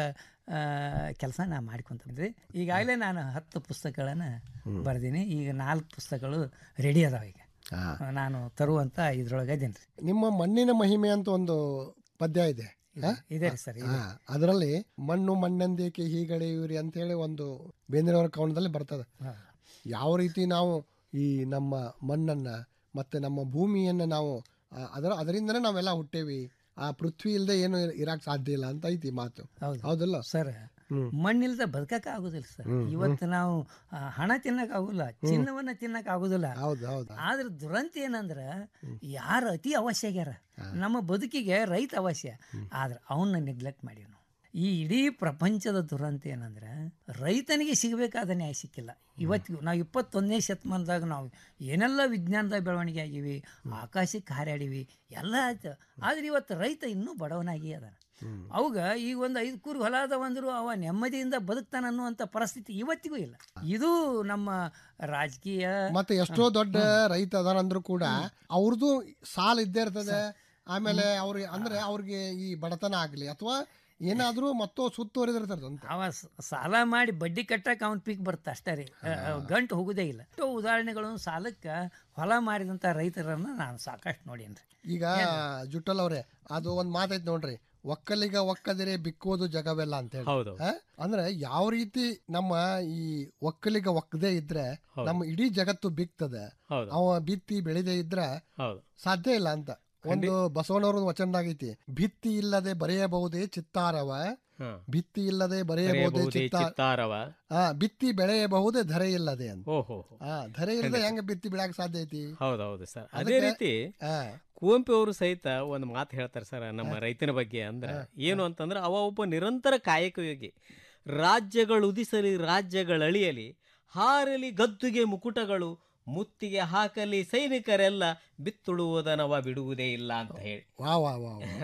[SPEAKER 25] ಕೆಲಸ ನಾನು ಮಾಡ್ಕೊತಿದ್ದೆ ಈಗಾಗಲೇ ನಾನು ಹತ್ತು ಪುಸ್ತಕಗಳನ್ನು ಬರೆದೀನಿ ಈಗ ನಾಲ್ಕು ಪುಸ್ತಕಗಳು ರೆಡಿ ಅದಾವ ಈಗ ನಾನು ತರುವಂತ ಇದ್ರೊಳಗೆ ಇದೀನಿ ರೀ
[SPEAKER 24] ನಿಮ್ಮ ಮಣ್ಣಿನ ಮಹಿಮೆ ಅಂತ ಒಂದು ಪದ್ಯ ಇದೆ ಹ?
[SPEAKER 25] ಇದೆ ರೀ ಸರ್ ಇದೆ.
[SPEAKER 24] ಹಾ, ಅದರಲ್ಲಿ ಮಣ್ಣು ಮಣ್ಣೆಂದೇಕೆ ಹೀಗಳೆಯುವಿರಿ ಅಂತ ಹೇಳಿ ಒಂದು ಬೇಂದ್ರೆಯವರ ಕವನದಲ್ಲಿ ಬರ್ತದೆ ಯಾವ ರೀತಿ ನಾವು ಈ ನಮ್ಮ ಮಣ್ಣನ್ನ ಮತ್ತೆ ನಮ್ಮ ಭೂಮಿಯನ್ನ ನಾವು ಆ, ಅದರ ಅದರಿಂದನೇ ನಾವೆಲ್ಲ ಹುಟ್ಟೇವಿ ಆ ಪೃಥ್ವಿ ಇಲ್ಲದೆ ಏನು ಇರಾಕ್ ಸಾಧ್ಯ ಇಲ್ಲ ಅಂತ ಐತಿ ಮಾತು ಹೌದಲ್ಲ
[SPEAKER 25] ಸರ್ ಮಣ್ಣಿಲ್ದ ಬದುಕಕ್ಕೆ ಆಗುದಿಲ್ಲ ಸರ್
[SPEAKER 24] ಹ್ಮ್,
[SPEAKER 25] ಇವತ್ತು ನಾವು ಆ, ಹಣ ತಿನ್ನಕ್ ಆಗುಲ್ಲ ಚಿನ್ನವನ್ನ ತಿನ್ನಕ್ ಆಗುದಿಲ್ಲ
[SPEAKER 24] ಹೌದು ಹೌದು
[SPEAKER 25] ಆದ್ರೆ ದುರಂತ ಏನಂದ್ರ ಯಾರು ಅತಿ ಅವಶ್ಯಗ್ಯಾರ ನಮ್ಮ ಬದುಕಿಗೆ ರೈತ ಅವಶ್ಯ ಆದ್ರೆ ಅವನ್ನ ನೆಗ್ಲೆಕ್ಟ್ ಮಾಡೀವಿ ನಾವು ಈ ಇಡೀ ಪ್ರಪಂಚದ ದುರಂತ ಏನಂದ್ರೆ ರೈತನಿಗೆ ಸಿಗಬೇಕಾದ ನ್ಯಾಯ ಸಿಕ್ಕಿಲ್ಲ ಇವತ್ತಿಗೂ ನಾವು ಇಪ್ಪತ್ತೊಂದನೇ ಶತಮಾನದಾಗ ನಾವು ಏನೆಲ್ಲ ವಿಜ್ಞಾನದ ಬೆಳವಣಿಗೆ ಆಗಿವಿ ಆಕಾಶಕ್ಕೆ ಹಾರಾಡಿವಿ ಎಲ್ಲ ಆಯ್ತು ಆದ್ರೆ ಇವತ್ತು ರೈತ ಇನ್ನೂ ಬಡವನಾಗಿ ಅದ ಅವಾಗ ಈಗ ಒಂದು ಐದು ಕೂರು ಹೊಲ ಅದಾವಂದ್ರು ಅವ ನೆಮ್ಮದಿಯಿಂದ ಬದುಕ್ತಾನ ಅನ್ನುವಂಥ ಪರಿಸ್ಥಿತಿ ಇವತ್ತಿಗೂ ಇಲ್ಲ ಇದು ನಮ್ಮ ರಾಜಕೀಯ
[SPEAKER 24] ಮತ್ತೆ ಎಷ್ಟೋ ದೊಡ್ಡ ರೈತ ಅದಾರಂದ್ರೂ ಕೂಡ ಅವ್ರದ್ದು ಸಾಲ ಇದ್ದೇ ಇರ್ತದೆ ಆಮೇಲೆ ಅವ್ರಿಗೆ ಅಂದ್ರೆ ಅವ್ರಿಗೆ ಈ ಬಡತನ ಆಗ್ಲಿ ಅಥವಾ ಏನಾದ್ರೂ ಮತ್ತೋ ಸುತ್ತುವರಿದಿರ್ತದೆ ಅಂತ
[SPEAKER 25] ಅವ ಸ- ಸಾಲ ಮಾಡಿ ಬಡ್ಡಿ ಕಟ್ಟಕ್ಕೆ ಅವ್ನ ಪೀಕ್ ಬರುತ್ತೆ ಅಷ್ಟೇ ರೀ ಅಹ್, ಗಂಟು ಹೋಗುದೇ ಇಲ್ಲ ಎಷ್ಟೋ ಉದಾಹರಣೆಗಳು ಸಾಲಕ್ಕೆ ಹೊಲ ಮಾರಿದಂಥ ರೈತರನ್ನ ನಾನು ಸಾಕಷ್ಟು ನೋಡೀನಿ ರೀ
[SPEAKER 24] ಈಗ ಜುಟ್ಟಲ್ ಅವ್ರೆ ಅದು ಒಂದ್ ಮಾತೈತ್ ನೋಡ್ರಿ ಒಕ್ಕಲಿಗ ಒಕ್ಕದಿರೆ ಬಿಕ್ಕೋದು ಜಗವೆಲ್ಲ ಅಂತ ಹೇಳಿ
[SPEAKER 26] ಹೌದು.
[SPEAKER 24] ಹ? ಅಂದ್ರೆ ಯಾವ ರೀತಿ ನಮ್ಮ ಈ ಒಕ್ಕಲಿಗ ಒಕ್ಕದೇ ಇದ್ರೆ
[SPEAKER 26] ಹೌದು.
[SPEAKER 24] ನಮ್ಮ ಇಡೀ ಜಗತ್ತು ಬಿಕ್ತದೆ
[SPEAKER 26] ಹೌದು.
[SPEAKER 24] ಅವ ಬಿತ್ತಿ ಬೆಳೆದೇ ಇದ್ರೆ
[SPEAKER 26] ಹೌದು
[SPEAKER 24] ಸಾಧ್ಯ ಇಲ್ಲ ಅಂತ ಒಂದು ಬಸವಣ್ಣವ್ರ ಒಂದು ವಚನದಾಗೈತಿ ಭಿತ್ತಿ ಇಲ್ಲದೆ ಬರೆಯಬಹುದೇ ಚಿತ್ತಾರವ
[SPEAKER 26] ಹ.
[SPEAKER 24] ಭಿತ್ತಿ ಇಲ್ಲದೆ ಬರೆಯಬಹುದೇ
[SPEAKER 26] ಬರೆಯಬಹುದೇ
[SPEAKER 24] ಚಿತ್ತಾರ
[SPEAKER 26] ಚಿತ್ತಾರವ
[SPEAKER 24] ಆ ಬಿತ್ತಿ ಬೆಳೆಯಬಹುದೇ ಧರೆ ಇಲ್ಲದೆ ಅಂತ
[SPEAKER 26] ಓಹೋ
[SPEAKER 24] ಆ ಧರೆ ಇಲ್ಲದೆ ಹೆಂಗ ಬಿತ್ತಿ ಬೆಳೆಯಕ್ ಸಾಧ್ಯ ಐತಿ
[SPEAKER 26] ಹೌದೌದು ಸರ್ ಅದೇ
[SPEAKER 24] ಅದಕ್ಕೆ-
[SPEAKER 26] ರೀತಿ
[SPEAKER 24] ಆ.
[SPEAKER 26] ಕುವೆಂಪು ಅವರು ಸಹಿತ ಒಂದು ಮಾತು ಹೇಳ್ತಾರೆ ಸರ್ ನಮ್ಮ ರೈತನ ಬಗ್ಗೆ ಅಂದ್ರೆ ಏನು ಅಂತಂದ್ರೆ ಅವ ಒಬ್ಬ ನಿರಂತರ ಕಾಯಕಯೋಗಿ ರಾಜ್ಯಗಳು ಉದಿಸಲಿ ರಾಜ್ಯಗಳಳಿಯಲಿ ಹಾರಲಿ ಗದ್ದುಗೆ ಮುಕುಟಗಳು ಮುತ್ತಿಗೆ ಹಾಕಲಿ ಸೈನಿಕರೆಲ್ಲ ಬಿತ್ತುಳುವುದನವ ಬಿಡುವುದೇ ಇಲ್ಲ ಅಂತ ಹೇಳಿ
[SPEAKER 24] ವಾ ವಾ ವಾ ವಾ.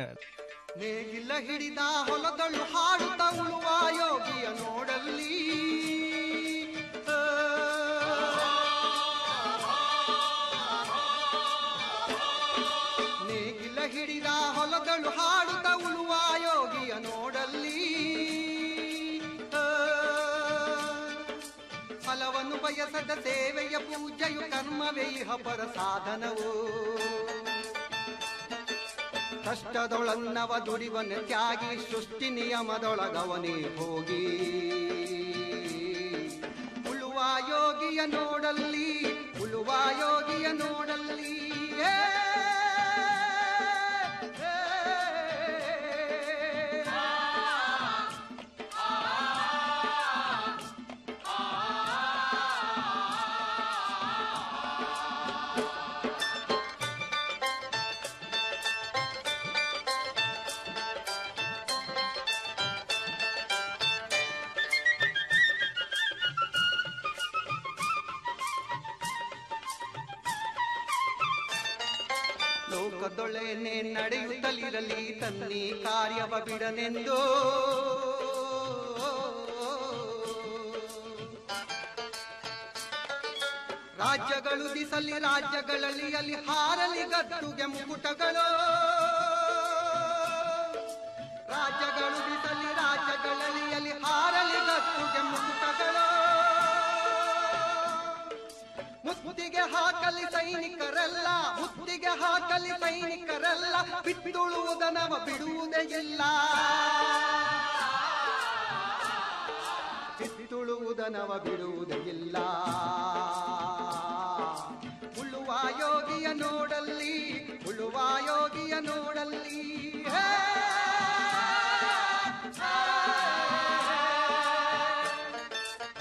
[SPEAKER 13] ನೇಗಿಲ ಹಿಡಿದ ಹೊಲದಳು ಹಾಡುತ್ತ ಉಳುವ ಯೋಗಿಯ ನೋಡಲ್ಲಿ ನೇಗಿಲ ಹಿಡಿದ ಹೊಲದಳು ಹಾಡುತ್ತ ಉಳುವ ಯೋಗಿಯ ನೋಡಲ್ಲಿ ಫಲವನ್ನು ಬಯಸದ ಸೇವೆಯ ಪೂಜೆಯು ಕರ್ಮವೇ ಇಹ ಪರ ಸಾಧನವು ಕಷ್ಟದೊಳನ್ನವ ದುಡಿವನ ತ್ಯಾಗಿ ಸೃಷ್ಟಿ ನಿಯಮದೊಳಗವನೇ ಹೋಗಿ ಉಳುವ ಯೋಗಿಯ ನೋಡಲ್ಲಿ ಉಳುವ ಯೋಗಿಯ ನೋಡಲ್ಲಿ ಏ, ಏ, ಲೋಕದೊಳೆನೆ ನಡೆಯುತ್ತಲಿರಲಿ ತನ್ನಿ ಕಾರ್ಯವ ಬಿಡನೆಂದು ರಾಜ್ಯಗಳು ದಿಸಲಿ ರಾಜ್ಯಗಳಲ್ಲಿ ಅಲ್ಲಿ ಹಾರಲಿ ಗದ್ದುಗೆ ಮುಕುಟಗಳು ರಾಜ್ಯಗಳು ದಿಸಲಿ ರಾಜ್ಯಗಳಲ್ಲಿ ಅಲ್ಲಿ ಹಾರಲಿ ಗದ್ದುಗೆ ಮುಕುಟಗಳು ಮುತ್ತಿಗೆ ಹಾಕಲಿ ಸೈನಿಕರೆಲ್ಲ ಮುತ್ತಿಗೆ ಹಾಕಲಿ ಸೈನಿಕರೆಲ್ಲ ಬಿತ್ತುಳುವುದನವ ಬಿಡುವುದೇ ಇಲ್ಲ ಬಿತ್ತುಳುವುದನವ ಬಿಡುವುದೇ ಇಲ್ಲ ಉಳುವ ಯೋಗಿಯ ನೋಡಲ್ಲಿ ಉಳುವ ಯೋಗಿಯ ನೋಡಲ್ಲಿ ಹೇ!
[SPEAKER 24] ಆ,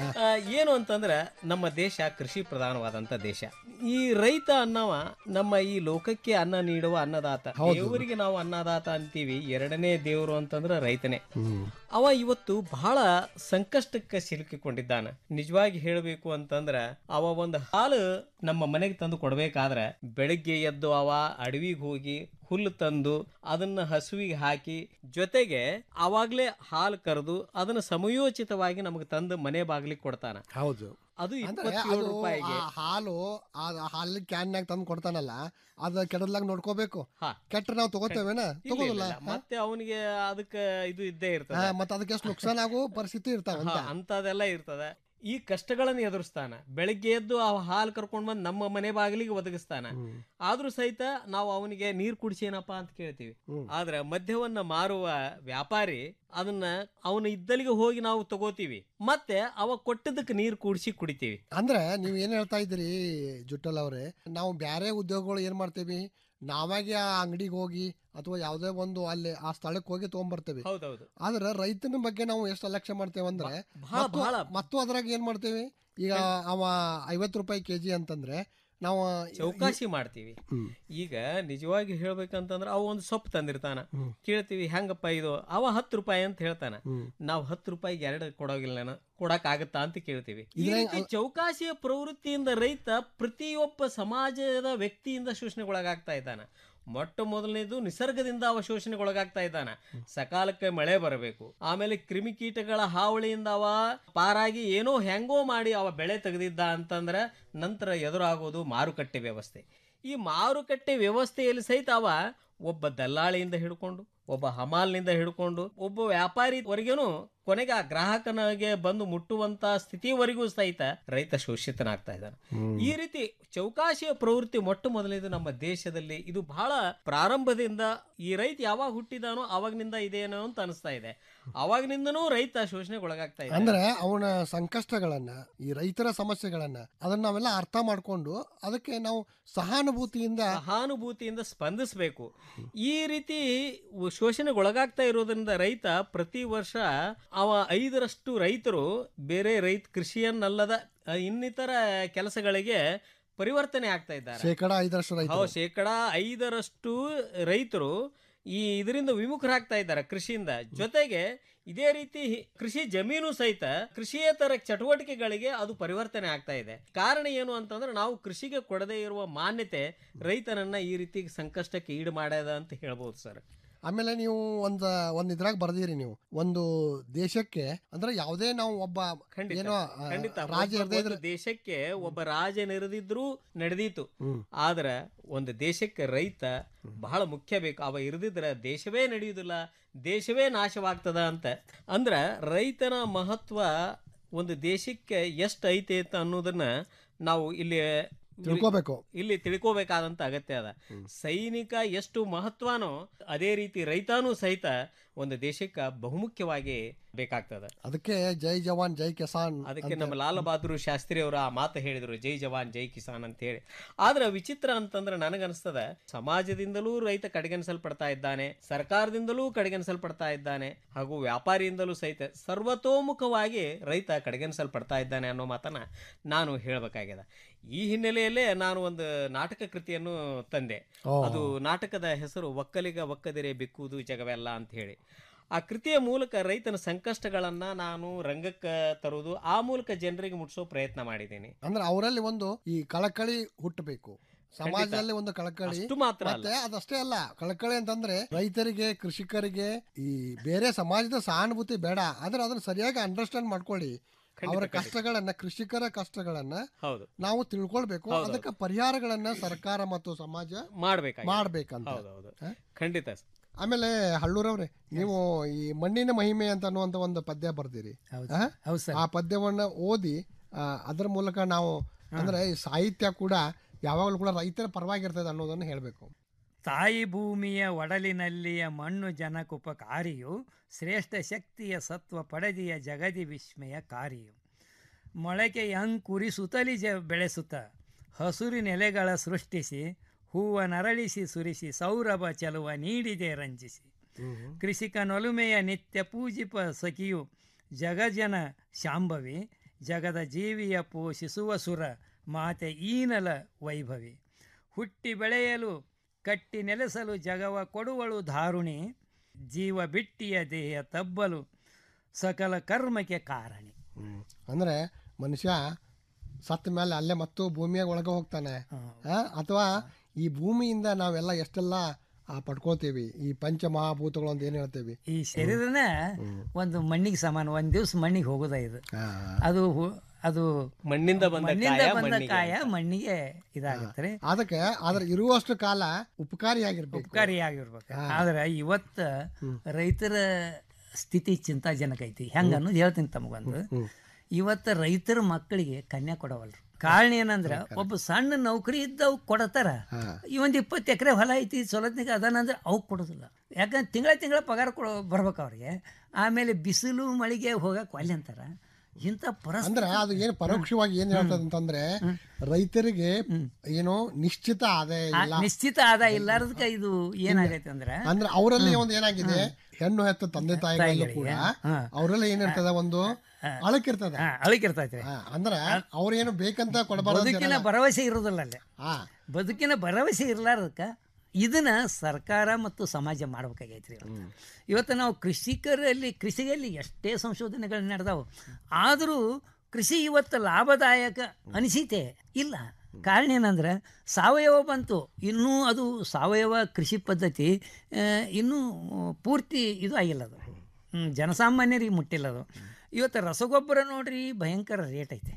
[SPEAKER 26] ಆ, ಏನು ಅಂತಂದ್ರೆ ನಮ್ಮ ದೇಶ ಕೃಷಿ ಪ್ರಧಾನವಾದಂತ ದೇಶ ಈ ರೈತ ಅನ್ನವ ನಮ್ಮ ಈ ಲೋಕಕ್ಕೆ ಅನ್ನ ನೀಡುವ ಅನ್ನದಾತ
[SPEAKER 24] ಹೌದು.
[SPEAKER 26] ದೇವರಿಗೆ ನಾವು ಅನ್ನದಾತ ಅಂತೀವಿ ಎರಡನೇ ದೇವರು ಅಂತಂದ್ರೆ ರೈತನೇ ಅವ ಇವತ್ತು ಬಹಳ ಸಂಕಷ್ಟಕ್ಕೆ ಸಿಲುಕಿಕೊಂಡಿದ್ದಾನ ನಿಜವಾಗಿ ಹೇಳಬೇಕು ಅಂತಂದ್ರ ಅವ ಒಂದು ಹಾಲು ನಮ್ಮ ಮನೆಗೆ ತಂದು ಕೊಡ್ಬೇಕಾದ್ರೆ ಬೆಳಗ್ಗೆ ಎದ್ದು ಅವ ಅಡವಿಗೆ ಹೋಗಿ ಹುಲ್ಲು ತಂದು ಅದನ್ನ ಹಸುವಿಗೆ ಹಾಕಿ ಜೊತೆಗೆ ಅವಾಗ್ಲೇ ಹಾಲು ಕರೆದು ಅದನ್ನ ಸಮಯೋಚಿತವಾಗಿ ನಮಗೆ ತಂದು ಮನೆ ಬಾಗಿಲಿಗೆ ಕೊಡ್ತಾನ
[SPEAKER 24] ಹೌದು
[SPEAKER 26] ಅದು
[SPEAKER 24] ಅಂದ್ರೆ
[SPEAKER 26] ಇಪ್ಪತ್ತೇಳು
[SPEAKER 24] ಅದು
[SPEAKER 26] ರೂಪಾಯಿಗೆ
[SPEAKER 24] ಆ ಹಾಲು ಆ ಹಾಲಿನ ಕ್ಯಾನ್ನಾಗ ತಂದು ಕೊಡ್ತಾನಲ್ಲ ಅದ ಕೆಡದ್ಲಾಗ ನೋಡ್ಕೋಬೇಕು ಕೆಟ್ಟ ನಾವು ತಗೋತೇವೇನ
[SPEAKER 26] ಇಲ್ಲ,
[SPEAKER 24] ತಗೋದಿಲ್ಲ
[SPEAKER 26] ಇಲ್ಲ, ಇಲ್ಲ. ಮತ್ತೆ ಅವನಿಗೆ ಅದಕ್ಕೆ ಇದು ಇದ್ದೇ
[SPEAKER 24] ಹಾ,
[SPEAKER 26] ಇರ್ತದೆ
[SPEAKER 24] ಮತ್ತೆ ಅದಕ್ಕೆ ಎಷ್ಟು ನುಕ್ಸಾನ್ ಆಗೋ ಪರಿಸ್ಥಿತಿ ಇರ್ತಾವ ಅಂತ
[SPEAKER 26] ಹಾ, ಅಂತದೆಲ್ಲ ಇರ್ತದ ಈ ಕಷ್ಟಗಳನ್ನು ಎದುರಿಸ್ತಾನ ಬೆಳಿಗ್ಗೆ ಎದ್ದು ಆ ಹಾಲು ಕರ್ಕೊಂಡ್ ಬಂದು ನಮ್ಮ ಮನೆ ಬಾಗಿಲಿಗೆ ಒದಗಿಸ್ತಾನ ಆದ್ರೂ ಸಹಿತ ನಾವು ಅವನಿಗೆ ನೀರ್ ಕುಡಿಸೇನಪ್ಪ ಅಂತ ಕೇಳ್ತೀವಿ ಆದ್ರೆ ಮದ್ಯವನ್ನ ಮಾರುವ ವ್ಯಾಪಾರಿ ಅದನ್ನ ಅವನು ಇದ್ದಲ್ಲಿಗೆ ಹೋಗಿ ನಾವು ತಗೋತೀವಿ ಮತ್ತೆ ಅವ ಕೊಟ್ಟದಕ್ಕೆ ನೀರ್ ಕುಡಿಸಿ ಕುಡಿತೀವಿ
[SPEAKER 24] ಅಂದ್ರೆ ನೀವು ಏನ್ ಹೇಳ್ತಾ ಇದ್ದೀರಿ ಜುಟ್ಟಲ್ ಅವ್ರೆ ನಾವು ಬ್ಯಾರೆ ಉದ್ಯೋಗಗಳು ಏನ್ ಮಾಡ್ತೇವಿ ನಾವಾಗೆ ಆ ಅಂಗಡಿಗೆ ಹೋಗಿ ಅಥವಾ ಯಾವುದೇ ಒಂದು ಅಲ್ಲಿ ಆ ಸ್ಥಳಕ್ಕೆ ಹೋಗಿ ತಗೊಂಡ್ಬರ್ತೇವೆ
[SPEAKER 26] ಹೌದೌದು
[SPEAKER 24] ಆದ್ರೆ ರೈತನ ಬಗ್ಗೆ ನಾವು ಎಷ್ಟು ಅಲಕ್ಷ್ಯ ಮಾಡ್ತೇವೆ ಅಂದ್ರೆ
[SPEAKER 26] ಬಹಳ,
[SPEAKER 24] ಮತ್ತು-
[SPEAKER 26] ಬಹಳ.
[SPEAKER 24] ಮತ್ತು ಅದ್ರಾಗ ಏನ್ ಮಾಡ್ತೇವಿ ಈಗ ಅವ ಐವತ್ತು ರೂಪಾಯಿ ಕೆಜಿ ಅಂತಂದ್ರೆ ನಾವು
[SPEAKER 26] ಚೌಕಾಸಿ ಮಾಡ್ತೀವಿ ಈಗ ನಿಜವಾಗಿ ಹೇಳ್ಬೇಕಂತಂದ್ರೆ ಅವ ಒಂದು ಸೊಪ್ಪು ತಂದಿರ್ತಾನ ಕೇಳ್ತೀವಿ ಹೆಂಗಪ್ಪ ಇದು ಅವ ಹತ್ತು ರೂಪಾಯಿ ಅಂತ ಹೇಳ್ತಾನ ನಾವು ಹತ್ತು ರೂಪಾಯಿಗೆ ಎರಡು ಕೊಡೋಗಿಲ್ಲ ಕೊಡಕ್ ಆಗತ್ತಾ ಅಂತ ಕೇಳ್ತೀವಿ ಈ
[SPEAKER 24] ಇದ್ರಾಗ
[SPEAKER 26] ರೀತಿ ಚೌಕಾಸಿಯ ಪ್ರವೃತ್ತಿಯಿಂದ ರೈತ ಪ್ರತಿಯೊಬ್ಬ ಸಮಾಜದ ವ್ಯಕ್ತಿಯಿಂದ ಶೋಷಣೆಗೊಳಗಾಗ್ತಾ ಇದ್ದಾನ ಮೊಟ್ಟ ಮೊದಲನೇದು ನಿಸರ್ಗದಿಂದ ಅವ ಶೋಷಣೆಗೊಳಗಾಗ್ತಾ ಇದ್ದಾನ ಸಕಾಲಕ್ಕೆ ಮಳೆ ಬರಬೇಕು ಆಮೇಲೆ ಕ್ರಿಮಿಕೀಟಗಳ ಹಾವಳಿಯಿಂದ ಅವ ಪಾರಾಗಿ ಏನೋ ಹೆಂಗೋ ಮಾಡಿ ಅವ ಬೆಳೆ ತೆಗೆದಿದ್ದ ಅಂತಂದ್ರೆ ನಂತರ ಎದುರಾಗೋದು ಮಾರುಕಟ್ಟೆ ವ್ಯವಸ್ಥೆ ಈ ಮಾರುಕಟ್ಟೆ ವ್ಯವಸ್ಥೆಯಲ್ಲಿ ಸಹಿತ ಅವ ಒಬ್ಬ ದಲ್ಲಾಳಿಯಿಂದ ಹಿಡ್ಕೊಂಡು ಒಬ್ಬ ಹಮಾಲ್ನಿಂದ ಹಿಡ್ಕೊಂಡು ಒಬ್ಬ ವ್ಯಾಪಾರಿವರೆಗೇನು ಕೊನೆಗೆ ಆ ಗ್ರಾಹಕನಿಗೆ ಬಂದು ಮುಟ್ಟುವಂತ ಸ್ಥಿತಿವರೆಗೂ ಸಹಿತ ರೈತ ಶೋಷಿತನಾಗ್ತಾ ಇದ್ದಾನೆ ಈ ರೀತಿ ಚೌಕಾಶಿಯ ಪ್ರವೃತ್ತಿ ಮೊಟ್ಟ ಮೊದಲನೇದು ನಮ್ಮ ದೇಶದಲ್ಲಿ ಇದು ಬಹಳ ಪ್ರಾರಂಭದಿಂದ ಈ ರೈತ ಯಾವಾಗ ಹುಟ್ಟಿದಾನೋ ಅವಾಗ್ನಿಂದ ಇದೇನೋ ಅಂತ ಅನಿಸ್ತಾ ಇದೆ ಅವಾಗಿನಿಂದನೂ ರೈತ ಶೋಷಣೆಗೊಳಗಾಗ್ತಾ ಇದೆ
[SPEAKER 24] ಅಂದ್ರೆ ಅವನ ಸಂಕಷ್ಟಗಳನ್ನ ಈ ರೈತರ ಸಮಸ್ಯೆಗಳನ್ನ ಅದನ್ನ ನಾವೆಲ್ಲ ಅರ್ಥ ಮಾಡ್ಕೊಂಡು ಅದಕ್ಕೆ ನಾವು ಸಹಾನುಭೂತಿಯಿಂದ
[SPEAKER 26] ಸಹಾನುಭೂತಿಯಿಂದ ಸ್ಪಂದಿಸಬೇಕು ಈ ರೀತಿ ಉ- ಶೋಷಣೆಗೊಳಗಾಗ್ತಾ ಇರೋದ್ರಿಂದ ರೈತ ಪ್ರತಿ ವರ್ಷ ಅವ ಐದರಷ್ಟು ರೈತರು ಬೇರೆ ರೈತ ಕೃಷಿಯನ್ನಲ್ಲದ ಅ, ಇನ್ನಿತರ ಕೆಲಸಗಳಿಗೆ ಪರಿವರ್ತನೆ ಆಗ್ತಾ ಇದ್ದಾರೆ
[SPEAKER 24] ಶೇಕಡ ಐದರಷ್ಟು ರೈತರು.
[SPEAKER 26] ಹೌದು, ಶೇಕಡ ಐದರಷ್ಟು ರೈತರು ಈ ಇದರಿಂದ ವಿಮುಖರಾಗ್ತಾ ಇದ್ದಾರೆ ಕೃಷಿಯಿಂದ ಜೊತೆಗೆ ಇದೇ ರೀತಿ ಕೃಷಿ ಜಮೀನು ಸಹಿತ ಕೃಷಿಯೇತರ ಚಟುವಟಿಕೆಗಳಿಗೆ ಅದು ಪರಿವರ್ತನೆ ಆಗ್ತಾ ಇದೆ ಕಾರಣ ಏನು ಅಂತಂದ್ರೆ ನಾವು ಕೃಷಿಗೆ ಕೊಡದೇ ಇರುವ ಮಾನ್ಯತೆ ರೈತನನ್ನ ಈ ರೀತಿ ಸಂಕಷ್ಟಕ್ಕೆ ಈಡು ಮಾಡ್ಯದ ಅಂತ ಹೇಳ್ಬೋದು ಸರ್
[SPEAKER 24] ಆಮೇಲೆ ನೀವು ಒಂದ್ ಒಂದ್ ಇದ್ರಾಗ ಬರ್ದಿರಿ ನೀವು ಒಂದು ದೇಶಕ್ಕೆ ಅಂದ್ರೆ ಯಾವುದೇ ನಾವು ಒಬ್ಬ
[SPEAKER 26] ಖಂಡಿತ
[SPEAKER 24] ಏನೋ ಆ,
[SPEAKER 26] ಖಂಡಿತ
[SPEAKER 24] ರಾಜ
[SPEAKER 26] ಒಬ್ಬ-
[SPEAKER 24] ಇರದೇ ಇದ್ರೆ
[SPEAKER 26] ಒಂದು ದೇಶಕ್ಕೆ ಒಬ್ಬ ರಾಜ ನೆರೆದಿದ್ರು ನಡೆದೀತು
[SPEAKER 24] ಹ್ಮ್.
[SPEAKER 26] ಆದ್ರ ಒಂದು ದೇಶಕ್ಕೆ ರೈತ ಬಹಳ ಮುಖ್ಯ ಬೇಕು ಅವ ಇರದಿದ್ರೆ ದೇಶವೇ ನಡೆಯುವುದಿಲ್ಲ ದೇಶವೇ ನಾಶವಾಗ್ತದ ಅಂತ ಅಂದ್ರ ರೈತನ ಮಹತ್ವ ಒಂದು ದೇಶಕ್ಕೆ ಎಷ್ಟು ಐತೆ ಅಂತ ಅನ್ನೋದನ್ನ ನಾವು ಇಲ್ಲಿ
[SPEAKER 24] ತಿಳ್ಕೊಬೇಕು.
[SPEAKER 26] ಇಲ್ಲಿ ತಿಳ್ಕೋಬೇಕಾದಂತ ಅಗತ್ಯ ಅದ ಸೈನಿಕ ಎಷ್ಟು ಮಹತ್ವನೋ ಅದೇ ರೀತಿ ರೈತಾನೂ ಸಹಿತ ಒಂದು ದೇಶಕ್ಕೆ ಬಹುಮುಖ್ಯವಾಗಿ ಬೇಕಾಗ್ತದ
[SPEAKER 24] ಅದಕ್ಕೆ ಜೈ ಜವಾನ್ ಜೈ ಕಿಸಾನ್
[SPEAKER 26] ಅದಕ್ಕೆ
[SPEAKER 24] ಅಂತ-
[SPEAKER 26] ನಮ್ಮ ಲಾಲ್ ಬಹದ್ದೂರ್ ಶಾಸ್ತ್ರಿ ಅವರು ಆ ಮಾತು ಹೇಳಿದ್ರು ಜೈ ಜವಾನ್ ಜೈ ಕಿಸಾನ್ ಅಂತ ಹೇಳಿ ಆದ್ರೆ ವಿಚಿತ್ರ ಅಂತಂದ್ರೆ ನನಗನ್ಸ್ತದ ಸಮಾಜದಿಂದಲೂ ರೈತ ಕಡೆಗಣಿಸಲ್ಪಡ್ತಾ ಇದ್ದಾನೆ ಸರ್ಕಾರದಿಂದಲೂ ಕಡೆಗಣಿಸಲ್ಪಡ್ತಾ ಇದ್ದಾನೆ ಹಾಗೂ ವ್ಯಾಪಾರಿಯಿಂದಲೂ ಸಹಿತ ಸರ್ವತೋಮುಖವಾಗಿ ರೈತ ಕಡೆಗಣಿಸಲ್ಪಡ್ತಾ ಇದ್ದಾನೆ ಅನ್ನೋ ಮಾತನ್ನ ನಾನು ಹೇಳಬೇಕಾಗ್ಯದ ಈ ಹಿನ್ನೆಲೆಯಲ್ಲೇ ನಾನು ಒಂದು ನಾಟಕ ಕೃತಿಯನ್ನು ತಂದೆ
[SPEAKER 24] ಓ.
[SPEAKER 26] ಅದು ನಾಟಕದ ಹೆಸರು ಒಕ್ಕಲಿಗ ಒಕ್ಕದಿರೆ ಬಿಕ್ಕುವುದು ಜಗವೆಲ್ಲ ಅಂತ ಹೇಳಿ ಆ ಕೃತಿಯ ಮೂಲಕ ರೈತನ ಸಂಕಷ್ಟಗಳನ್ನ ನಾನು ರಂಗಕ್ಕೆ ತರುವುದು ಆ ಮೂಲಕ ಜನರಿಗೆ ಮುಟ್ಟಿಸೋ ಪ್ರಯತ್ನ ಮಾಡಿದ್ದೀನಿ
[SPEAKER 24] ಅಂದ್ರೆ ಅವರಲ್ಲಿ ಒಂದು ಈ ಕಳಕಳಿ ಹುಟ್ಟಬೇಕು ಸಮಾಜದಲ್ಲಿ ಒಂದು ಕಳಕಳಿ
[SPEAKER 26] ಅಷ್ಟು ಮಾತ್ರ ಅಲ್ಲ.
[SPEAKER 24] ಮತ್ತೆ ಅದಷ್ಟೇ ಅಲ್ಲ ಕಳಕಳಿ ಅಂತಂದ್ರೆ ರೈತರಿಗೆ ಕೃಷಿಕರಿಗೆ ಈ ಬೇರೆ ಸಮಾಜದ ಸಹಾನುಭೂತಿ ಬೇಡ ಆದ್ರೆ ಅದನ್ನ ಸರಿಯಾಗಿ ಅಂಡರ್ಸ್ಟ್ಯಾಂಡ್ ಮಾಡ್ಕೊಳ್ಳಿ
[SPEAKER 26] ಖಂಡಿತ,
[SPEAKER 24] ಅವರ
[SPEAKER 26] ಖಂಡಿತ.
[SPEAKER 24] ಕಷ್ಟಗಳನ್ನ ಕೃಷಿಕರ ಕಷ್ಟಗಳನ್ನ
[SPEAKER 26] ಹೌದು
[SPEAKER 24] ನಾವು ತಿಳ್ಕೊಳ್ಬೇಕು
[SPEAKER 26] ಹೌದು,
[SPEAKER 24] ಅದಕ್ಕೆ ಪರಿಹಾರಗಳನ್ನ ಸರ್ಕಾರ ಮತ್ತು ಸಮಾಜ
[SPEAKER 26] ಮಾಡ್ಬೇಕಾಗಿ
[SPEAKER 24] ಮಾಡ್ಬೇಕಂತ
[SPEAKER 26] ಹೌದೌದು ಖಂಡಿತ ಆಮೇಲೆ ಹಳ್ಳೂರವ್ರೆ ನೀವು ಈ ಮಣ್ಣಿನ ಮಹಿಮೆ ಅಂತ ಅನ್ನುವಂತ ಒಂದು ಪದ್ಯ ಬರ್ದಿರಿ ಆ? ಆ ಪದ್ಯವನ್ನ ಓದಿ ಆ, ಅದ್ರ ಮೂಲಕ ನಾವು ಅಂದ್ರೆ ಈ ಸಾಹಿತ್ಯ ಕೂಡ ಯಾವಾಗಲೂ ಕೂಡ ರೈತರ ಪರವಾಗಿರ್ತದೆ ಅನ್ನೋದನ್ನು ಹೇಳಬೇಕು
[SPEAKER 25] ತಾಯಿ ಭೂಮಿಯ ಒಡಲಿನಲ್ಲಿಯ ಮಣ್ಣು ಜನಕುಪಕಾರಿಯು ಶ್ರೇಷ್ಠ ಶಕ್ತಿಯ ಸತ್ವ ಪಡೆದಿಯ ಜಗದಿ ವಿಸ್ಮಯ ಕಾರಿಯು ಮೊಳಕೆಯ ಅಂಕುರಿಸುತ್ತಲಿ ಜ ಬೆಳೆಸುತ್ತ ಹಸುರಿನೆಲೆಗಳ ಸೃಷ್ಟಿಸಿ ಹೂವ ನರಳಿಸಿ ಸುರಿಸಿ ಸೌರಭ ಚಲುವ ನೀಡಿದೆ ರಂಜಿಸಿ ಕೃಷಿಕನೊಲುಮೆಯ ನಿತ್ಯ ಪೂಜಿಪ ಸಖಿಯು ಜಗಜನ ಶಾಂಭವಿ ಜಗದ ಜೀವಿಯ ಪೋಷಿಸುವ ಸುರ ಮಾತೆ ಈನಲ ವೈಭವಿ ಹುಟ್ಟಿ ಬೆಳೆಯಲು ಕಟ್ಟಿ ನೆಲೆಸಲು ಜಗವ ಕೊಡುವಳು ಧಾರುಣಿ ಜೀವ ಬಿಟ್ಟಿಯ ದೇಹ ತಬ್ಬಲು ಸಕಲ ಕರ್ಮಕ್ಕೆ ಕಾರಣಿ
[SPEAKER 24] ಅಂದ್ರೆ ಮನುಷ್ಯ ಸತ್ತ ಮೇಲೆ ಅಲ್ಲೇ ಮತ್ತು ಭೂಮಿಯಾಗ ಒಳಗೆ ಹೋಗ್ತಾನೆ ಆ, ಅಥವಾ ಈ ಭೂಮಿಯಿಂದ ನಾವೆಲ್ಲ ಎಷ್ಟೆಲ್ಲ ಆ, ಪಡ್ಕೊಳ್ತೀವಿ ಈ ಪಂಚಮಹಾಭೂತಗಳು ಅಂತ ಏನ್ ಹೇಳ್ತೇವಿ
[SPEAKER 25] ಈ ಶರೀರನ ಒಂದು ಮಣ್ಣಿಗೆ ಸಮಾನ ಒಂದ್ ದಿವ್ಸ ಮಣ್ಣಿಗೆ ಹೋಗೋದ ಇದು ಅದು ಹು- ಅದು
[SPEAKER 26] ಮಣ್ಣಿಂದ ಬಂದ
[SPEAKER 25] ಮಣ್ಣಿಂದ
[SPEAKER 26] ಕಾಯ
[SPEAKER 25] ಬಂದ
[SPEAKER 26] ಮಣ್ಣಿಗೆ
[SPEAKER 25] ಕಾಯ ಮಣ್ಣಿಗೆ ಇದಾಗತ್ತೆ
[SPEAKER 24] ಅದಕ್ಕೆ ಅದ್ರ ಇರುವಷ್ಟು ಕಾಲ ಉಪಕಾರಿಯಾಗಿರ್ಬೇಕು
[SPEAKER 25] ಉಪಕಾರಿಯಾಗಿರ್ಬೇಕು ಆದ್ರೆ ಇವತ್ತ ರೈತರ ಸ್ಥಿತಿ ಚಿಂತಾಜನಕ ಐತಿ ಹೆಂಗ ಅನ್ನೋದು ಹೇಳ್ತೀನಿ ತಮಗೊಂದು ಇವತ್ತ ರೈತರ ಮಕ್ಕಳಿಗೆ ಕನ್ಯಾ ಕೊಡವಲ್ರು ಕಾರಣ ಏನಂದ್ರ ಒಬ್ಬ ಸಣ್ಣ ನೌಕರಿ ಇದ್ದವ್ ಕೊಡತಾರ ಒಂದ್ ಇಪ್ಪತ್ತು ಎಕರೆ ಹೊಲ ಐತಿ ಸೊಲತ್ನಿಗೆ ಅದಾನಂದ್ರೆ ಅವು ಕೊಡೋದಿಲ್ಲ ಯಾಕಂದ್ರೆ ತಿಂಗಳ ತಿಂಗಳ ಪಗಾರ ಕೊಡೋ ಬರ್ಬೇಕು ಅವ್ರಿಗೆ ಆಮೇಲೆ ಬಿಸಿಲು ಮಳಿಗೆ ಹೋಗಕ್ ಒಲ್ಲೆ ಅಂತಾರ ಇಂಥ ಪರಿಸ್ಥಿತಿ
[SPEAKER 24] ಅಂದ್ರೆ ಅದು ಏನು ಪರೋಕ್ಷವಾಗಿ ಏನ್ ಹೇಳ್ತದೆ ಅಂತಂದ್ರೆ ರೈತರಿಗೆ ಏನು ನಿಶ್ಚಿತ ಆದಾಯ
[SPEAKER 25] ಆ
[SPEAKER 24] ಇಲ್ಲ
[SPEAKER 25] ನಿಶ್ಚಿತ ಆದಾಯ ಇಲ್ಲಾರದಕ್ಕೆ ಇದು ಏನಾಗೈತೆ ಅಂದ್ರೆ
[SPEAKER 24] ಅಂದ್ರೆ ಅವರಲ್ಲಿ ಒಂದು ಏನಾಗಿದೆ ಹೆಣ್ಣು ಹೆತ್ತ ತಂದೆ ತಾಯಿಗಳಲ್ಲೂ ಕೂಡ ಅವರೆಲ್ಲ ಏನಿರ್ತದ ಒಂದು ಅಳಕಿರ್ತದ
[SPEAKER 25] ಅಳಕಿರ್ತೈತೆ
[SPEAKER 24] ಅಂದ್ರೆ ಅವ್ರೇನು ಬೇಕಂತ ಕೊಡಬಾರ್ದು ಅಂತ
[SPEAKER 25] ಬದುಕಿನ
[SPEAKER 24] ಇರಲ್ಲ.
[SPEAKER 25] ಭರವಸೆ ಇರೋದಿಲ್ಲ ಅಲ್ಲೇ
[SPEAKER 24] ಹಾ.
[SPEAKER 25] ಬದುಕಿನ ಭರವಸೆ ಇರ್ಲಾರ್ದಕ್ಕ ಇದನ್ನ ಸರ್ಕಾರ ಮತ್ತು ಸಮಾಜ ಮಾಡ್ಬೇಕಾಗೈತ್ರಿ ಇವತ್ತು. ಇವತ್ತು ನಾವು ಕೃಷಿಕರಲ್ಲಿ ಕೃಷಿಯಲ್ಲಿ ಎಷ್ಟೇ ಸಂಶೋಧನೆಗಳು ನಡೆದಾವು ಆದರೂ ಕೃಷಿ ಇವತ್ತು ಲಾಭದಾಯಕ ಅನಿಸೀತೆ ಇಲ್ಲ ಕಾರಣ ಏನಂದ್ರೆ ಸಾವಯವ ಬಂತು ಇನ್ನೂ ಅದು ಸಾವಯವ ಕೃಷಿ ಪದ್ಧತಿ ಆ, ಇನ್ನೂ ಪೂರ್ತಿ ಇದು ಆಗಿಲ್ಲ ಅದು ಹ್ಮ್, ಜನಸಾಮಾನ್ಯರಿಗೆ ಮುಟ್ಟಿಲ್ಲ ಅದು ಇವತ್ತು ರಸಗೊಬ್ಬರ ನೋಡ್ರಿ ಭಯಂಕರ ರೇಟ್ ಐತೆ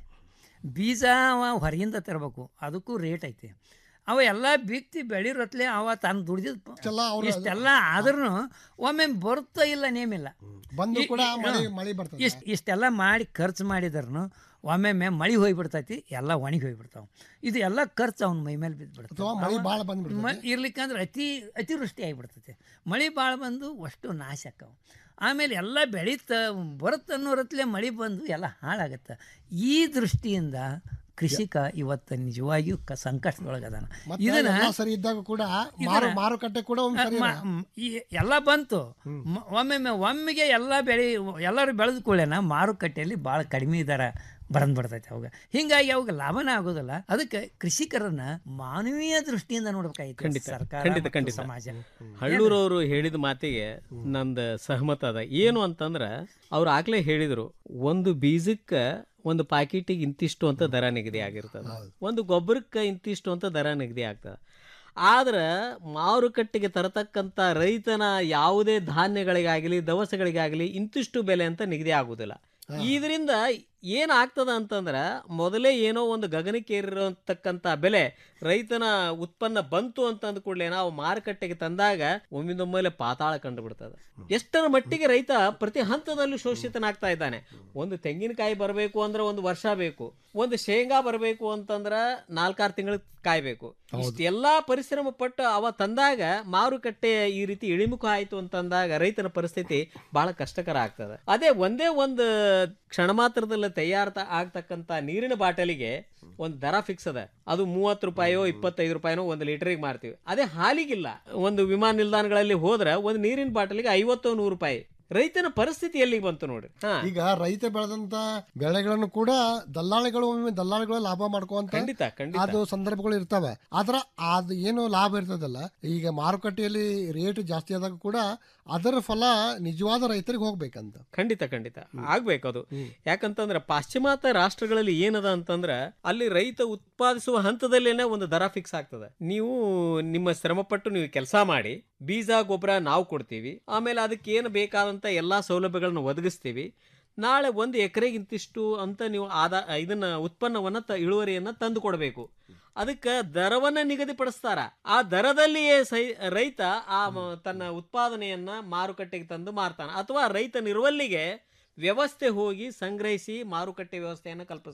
[SPEAKER 25] ಬೀಜ ಅವ ಹೊರಗಿಂದ ತರಬೇಕು ಅದಕ್ಕೂ ರೇಟ್ ಐತೆ ಅವ ಎಲ್ಲ ಬಿತ್ತಿ ಬೆಳಿರತ್ಲೆ ಅವ ತಾನು ದುಡಿದ ಇಷ್ಟೆಲ್ಲ ಆದ್ರೂ ಒಮ್ಮೆ ಬರುತ್ತೋ ಇಲ್ಲ ನೇಮಿಲ್ಲ
[SPEAKER 24] ಬಂದು ಕೂಡ
[SPEAKER 25] ಈ-
[SPEAKER 24] ಮಳೆ
[SPEAKER 25] ಹಾ.
[SPEAKER 24] ಮಳೆ ಬರ್ತದೆ
[SPEAKER 25] ಇಷ್ಟ್ ಇಷ್ಟೆಲ್ಲ ಮಾಡಿ ಖರ್ಚು ಮಾಡಿದ್ರು ಒಮ್ಮೊಮ್ಮೆ ಮಳೆ ಹೋಗ್ಬಿಡ್ತೈತಿ ಎಲ್ಲ ಒಣಗಿ ಹೋಗ್ಬಿಡ್ತಾವ ಇದು ಎಲ್ಲ ಖರ್ಚು ಅವ್ನ ಮೈ ಮೇಲೆ ಬಿದ್ದುಬಿಡ್ತಾವ
[SPEAKER 24] ಅಥವಾ ಮಳೆ ಭಾಳ ಬಂದ್ಬಿಡ್ತದೆ.
[SPEAKER 25] ಮ- ಇರ್ಲಿಕ್ಕಂದ್ರೆ ಅತಿ ಅತಿವೃಷ್ಟಿ ಆಗಿಬಿಡ್ತೈತಿ ಮಳೆ ಭಾಳ ಬಂದು ಅಷ್ಟು ನಾಶ ಆಕ್ಕವು ಆಮೇಲೆ ಎಲ್ಲ ಬೆಳೀತ ಬರುತ್ತೆ ಅನ್ನೋರತ್ಲೆ ಮಳೆ ಬಂದು ಎಲ್ಲ ಹಾಳಾಗತ್ತೆ ಈ ದೃಷ್ಟಿಯಿಂದ ಕೃಷಿಕ ಇವತ್ತು ನಿಜವಾಗಿಯೂ ಕ ಸಂಕಷ್ಟದೊಳಗದಾನ
[SPEAKER 24] ಮತ್ತೆ ಎಲ್ಲ ಸರಿ ಇದ್ದಾಗ ಕೂಡ ಮಾರು ಮಾರುಕಟ್ಟೆ ಕೂಡ ಒಮ್ಮೆ ಸರಿ
[SPEAKER 25] ಮ- ಮ್- ಈ ಎಲ್ಲ ಬಂತು ಮ- ಒಮ್ಮೊಮ್ಮೆ ಒಮ್ಮೆಗೆ ಎಲ್ಲ ಬೆಳೆ ಎಲ್ಲರೂ ಬೆಳೆದ ಕೂಡಲೇನ ಮಾರುಕಟ್ಟೆಯಲ್ಲಿ ಭಾಳ ಕಡಿಮೆ ದರ ಬಂದ್ ಬಿಡ್ತೈತೆ ಅವಾಗ ಹಿಂಗಾಗಿ ಅವಾಗ ಲಾಭನ ಆಗೋದಿಲ್ಲ ಅದಕ್ಕೆ ಕೃಷಿಕರನ್ನ ಮಾನವೀಯ ದೃಷ್ಟಿಯಿಂದ ನೋಡ್ಬೇಕಾಗಿತ್ತು
[SPEAKER 26] ಖಂಡಿತ
[SPEAKER 25] ಸರ್ಕಾರ
[SPEAKER 26] ಖಂಡಿತ
[SPEAKER 25] ಮತ್ತು
[SPEAKER 26] ಖಂಡಿತ
[SPEAKER 25] ಸಮಾಜ
[SPEAKER 26] ಹಳ್ಳೂರವರು ಹೇಳಿದ ಮಾತಿಗೆ ನಂದು ಸಹಮತ ಅದ ಏನು ಅಂತಂದ್ರ ಅವ್ರು ಆಗ್ಲೇ ಹೇಳಿದ್ರು ಒಂದು ಬೀಜಕ್ಕೆ ಒಂದು ಪಾಕಿಟಿಗೆ ಇಂತಿಷ್ಟು ಅಂತ ದರ ನಿಗದಿ ಆಗಿರ್ತದೆ ಒಂದು ಗೊಬ್ಬರಕ್ಕೆ ಇಂತಿಷ್ಟು ಅಂತ ದರ ನಿಗದಿ ಆಗ್ತದೆ ಆದ್ರೆ ಮಾರುಕಟ್ಟೆಗೆ ತರತಕ್ಕಂಥ ರೈತನ ಯಾವುದೇ ಧಾನ್ಯಗಳಿಗಾಗಲಿ ದವಸಗಳಿಗಾಗಲಿ ಇಂತಿಷ್ಟು ಬೆಲೆ ಅಂತ ನಿಗದಿ ಆಗುವುದಿಲ್ಲ ಇದರಿಂದ ಏನಾಗ್ತದ ಅಂತಂದ್ರೆ ಮೊದಲೇ ಏನೋ ಒಂದು ಗಗನಕ್ಕೇರಿರತಕ್ಕಂಥ ಬೆಲೆ ರೈತನ ಉತ್ಪನ್ನ ಬಂತು ಅಂತ ಅಂದ ಕೂಡಲೇ ನಾವು ಮಾರುಕಟ್ಟೆಗೆ ತಂದಾಗ ಒಮ್ಮಿಂದೊಮ್ಮೆಲೆ ಪಾತಾಳ ಕಂಡು ಬಿಡ್ತದೆ ಎಷ್ಟರ ಮಟ್ಟಿಗೆ ರೈತ ಪ್ರತಿ ಹಂತದಲ್ಲೂ ಶೋಷಿತನಾಗ್ತಾ ಇದ್ದಾನೆ ಒಂದು ತೆಂಗಿನಕಾಯಿ ಬರಬೇಕು ಅಂದ್ರೆ ಒಂದು ವರ್ಷ ಬೇಕು ಒಂದು ಶೇಂಗಾ ಬರಬೇಕು ಅಂತಂದ್ರ ನಾಲ್ಕಾರು ತಿಂಗಳು ಕಾಯ್ಬೇಕು ಇಷ್ಟೆಲ್ಲಾ ಪರಿಶ್ರಮ ಪಟ್ಟು ಅವ ತಂದಾಗ ಮಾರುಕಟ್ಟೆ ಈ ರೀತಿ ಇಳಿಮುಖ ಆಯ್ತು ಅಂತಂದಾಗ ರೈತನ ಪರಿಸ್ಥಿತಿ ಬಹಳ ಕಷ್ಟಕರ ಆಗ್ತದೆ ಅದೇ ಒಂದೇ ಒಂದು ಕ್ಷಣ ಮಾತ್ರದಲ್ಲಿ ತಯಾರ ಆಗ್ತಕ್ಕಂತ ನೀರಿನ ಬಾಟಲಿಗೆ ಒಂದು ದರ ಫಿಕ್ಸ್ ಅದ ಅದು ಮೂವತ್ತು ರೂಪಾಯೋ ಇಪ್ಪತ್ತೈದು ರೂಪಾಯಿನೋ ಒಂದು ಲೀಟರಿಗೆ ಮಾರ್ತೀವಿ ಅದೇ ಹಾಲಿಗಿಲ್ಲ ಒಂದು ವಿಮಾನ ನಿಲ್ದಾಣಗಳಲ್ಲಿ ಹೋದ್ರೆ ಒಂದು ನೀರಿನ ಬಾಟಲಿಗೆ ಐವತ್ತು ನೂರು ರೂಪಾಯಿ ರೈತನ ಪರಿಸ್ಥಿತಿ ಎಲ್ಲಿಗೆ ಬಂತು ನೋಡಿ ಹಾ
[SPEAKER 24] ಈಗ ರೈತ ಬೆಳೆದಂತ ಬೆಳೆಗಳನ್ನು ಕೂಡ ದಲ್ಲಾಳಿಗಳು ಒಮ್ಮೆ ದಲ್ಲಾಳಿಗಳು ಲಾಭ ಮಾಡ್ಕೊಂತ
[SPEAKER 26] ಖಂಡಿತ ಖಂಡಿತ
[SPEAKER 24] ಅದು ಸಂದರ್ಭಗಳು ಇರ್ತವೆ ಆದ್ರ ಅದು ಏನು ಲಾಭ ಇರ್ತದಲ್ಲ ಈಗ ಮಾರುಕಟ್ಟೆಯಲ್ಲಿ ರೇಟ್ ಜಾಸ್ತಿ ಆದಾಗ ಕೂಡ ಅದರ ಫಲ ನಿಜವಾದ ರೈತರಿಗೆ ಹೋಗ್ಬೇಕಂತ
[SPEAKER 26] ಖಂಡಿತ ಖಂಡಿತ ಆಗ್ಬೇಕು ಅದು ಯಾಕಂತಂದ್ರೆ ಪಾಶ್ಚಿಮಾತ್ಯ ರಾಷ್ಟ್ರಗಳಲ್ಲಿ ಏನದ ಅಂತಂದ್ರ ಅಲ್ಲಿ ರೈತ ಉತ್ಪಾದಿಸುವ ಹಂತದಲ್ಲೇನೆ ಒಂದು ದರ ಫಿಕ್ಸ್ ಆಗ್ತದೆ ನೀವು ನಿಮ್ಮ ಶ್ರಮಪಟ್ಟು ನೀವು ಕೆಲಸ ಮಾಡಿ ಬೀಜ ಗೊಬ್ಬರ ನಾವು ಕೊಡ್ತೀವಿ ಆಮೇಲೆ ಅದಕ್ಕೆ ಏನು ಬೇಕಾದಂತ ಎಲ್ಲಾ ಸೌಲಭ್ಯಗಳನ್ನು ಒದಗಿಸ್ತೀವಿ ನಾಳೆ ಒಂದು ಎಕರೆಗೆ ಇಂತಿಷ್ಟು ಅಂತ ನೀವು ಆದ ಇದನ್ನ ಉತ್ಪನ್ನವನ್ನ ತ ಇಳುವರಿಯನ್ನ ತಂದು ಕೊಡಬೇಕು ಅದಕ್ಕೆ ದರವನ್ನ ನಿಗದಿಪಡಿಸ್ತಾರ ಆ ದರದಲ್ಲಿಯೇ ಸೈ ರೈತ ಆ ಮ- ತನ್ನ ಉತ್ಪಾದನೆಯನ್ನ ಮಾರುಕಟ್ಟೆಗೆ ತಂದು ಮಾರ್ತಾನ ಅಥವಾ ರೈತ ನಿರ್ವಲ್ಲಿಗೆ ವ್ಯವಸ್ಥೆ ಹೋಗಿ ಸಂಗ್ರಹಿಸಿ ಮಾರುಕಟ್ಟೆ ವ್ಯವಸ್ಥೆಯನ್ನು ಕಲ್ಪಿಸ್ತದೆ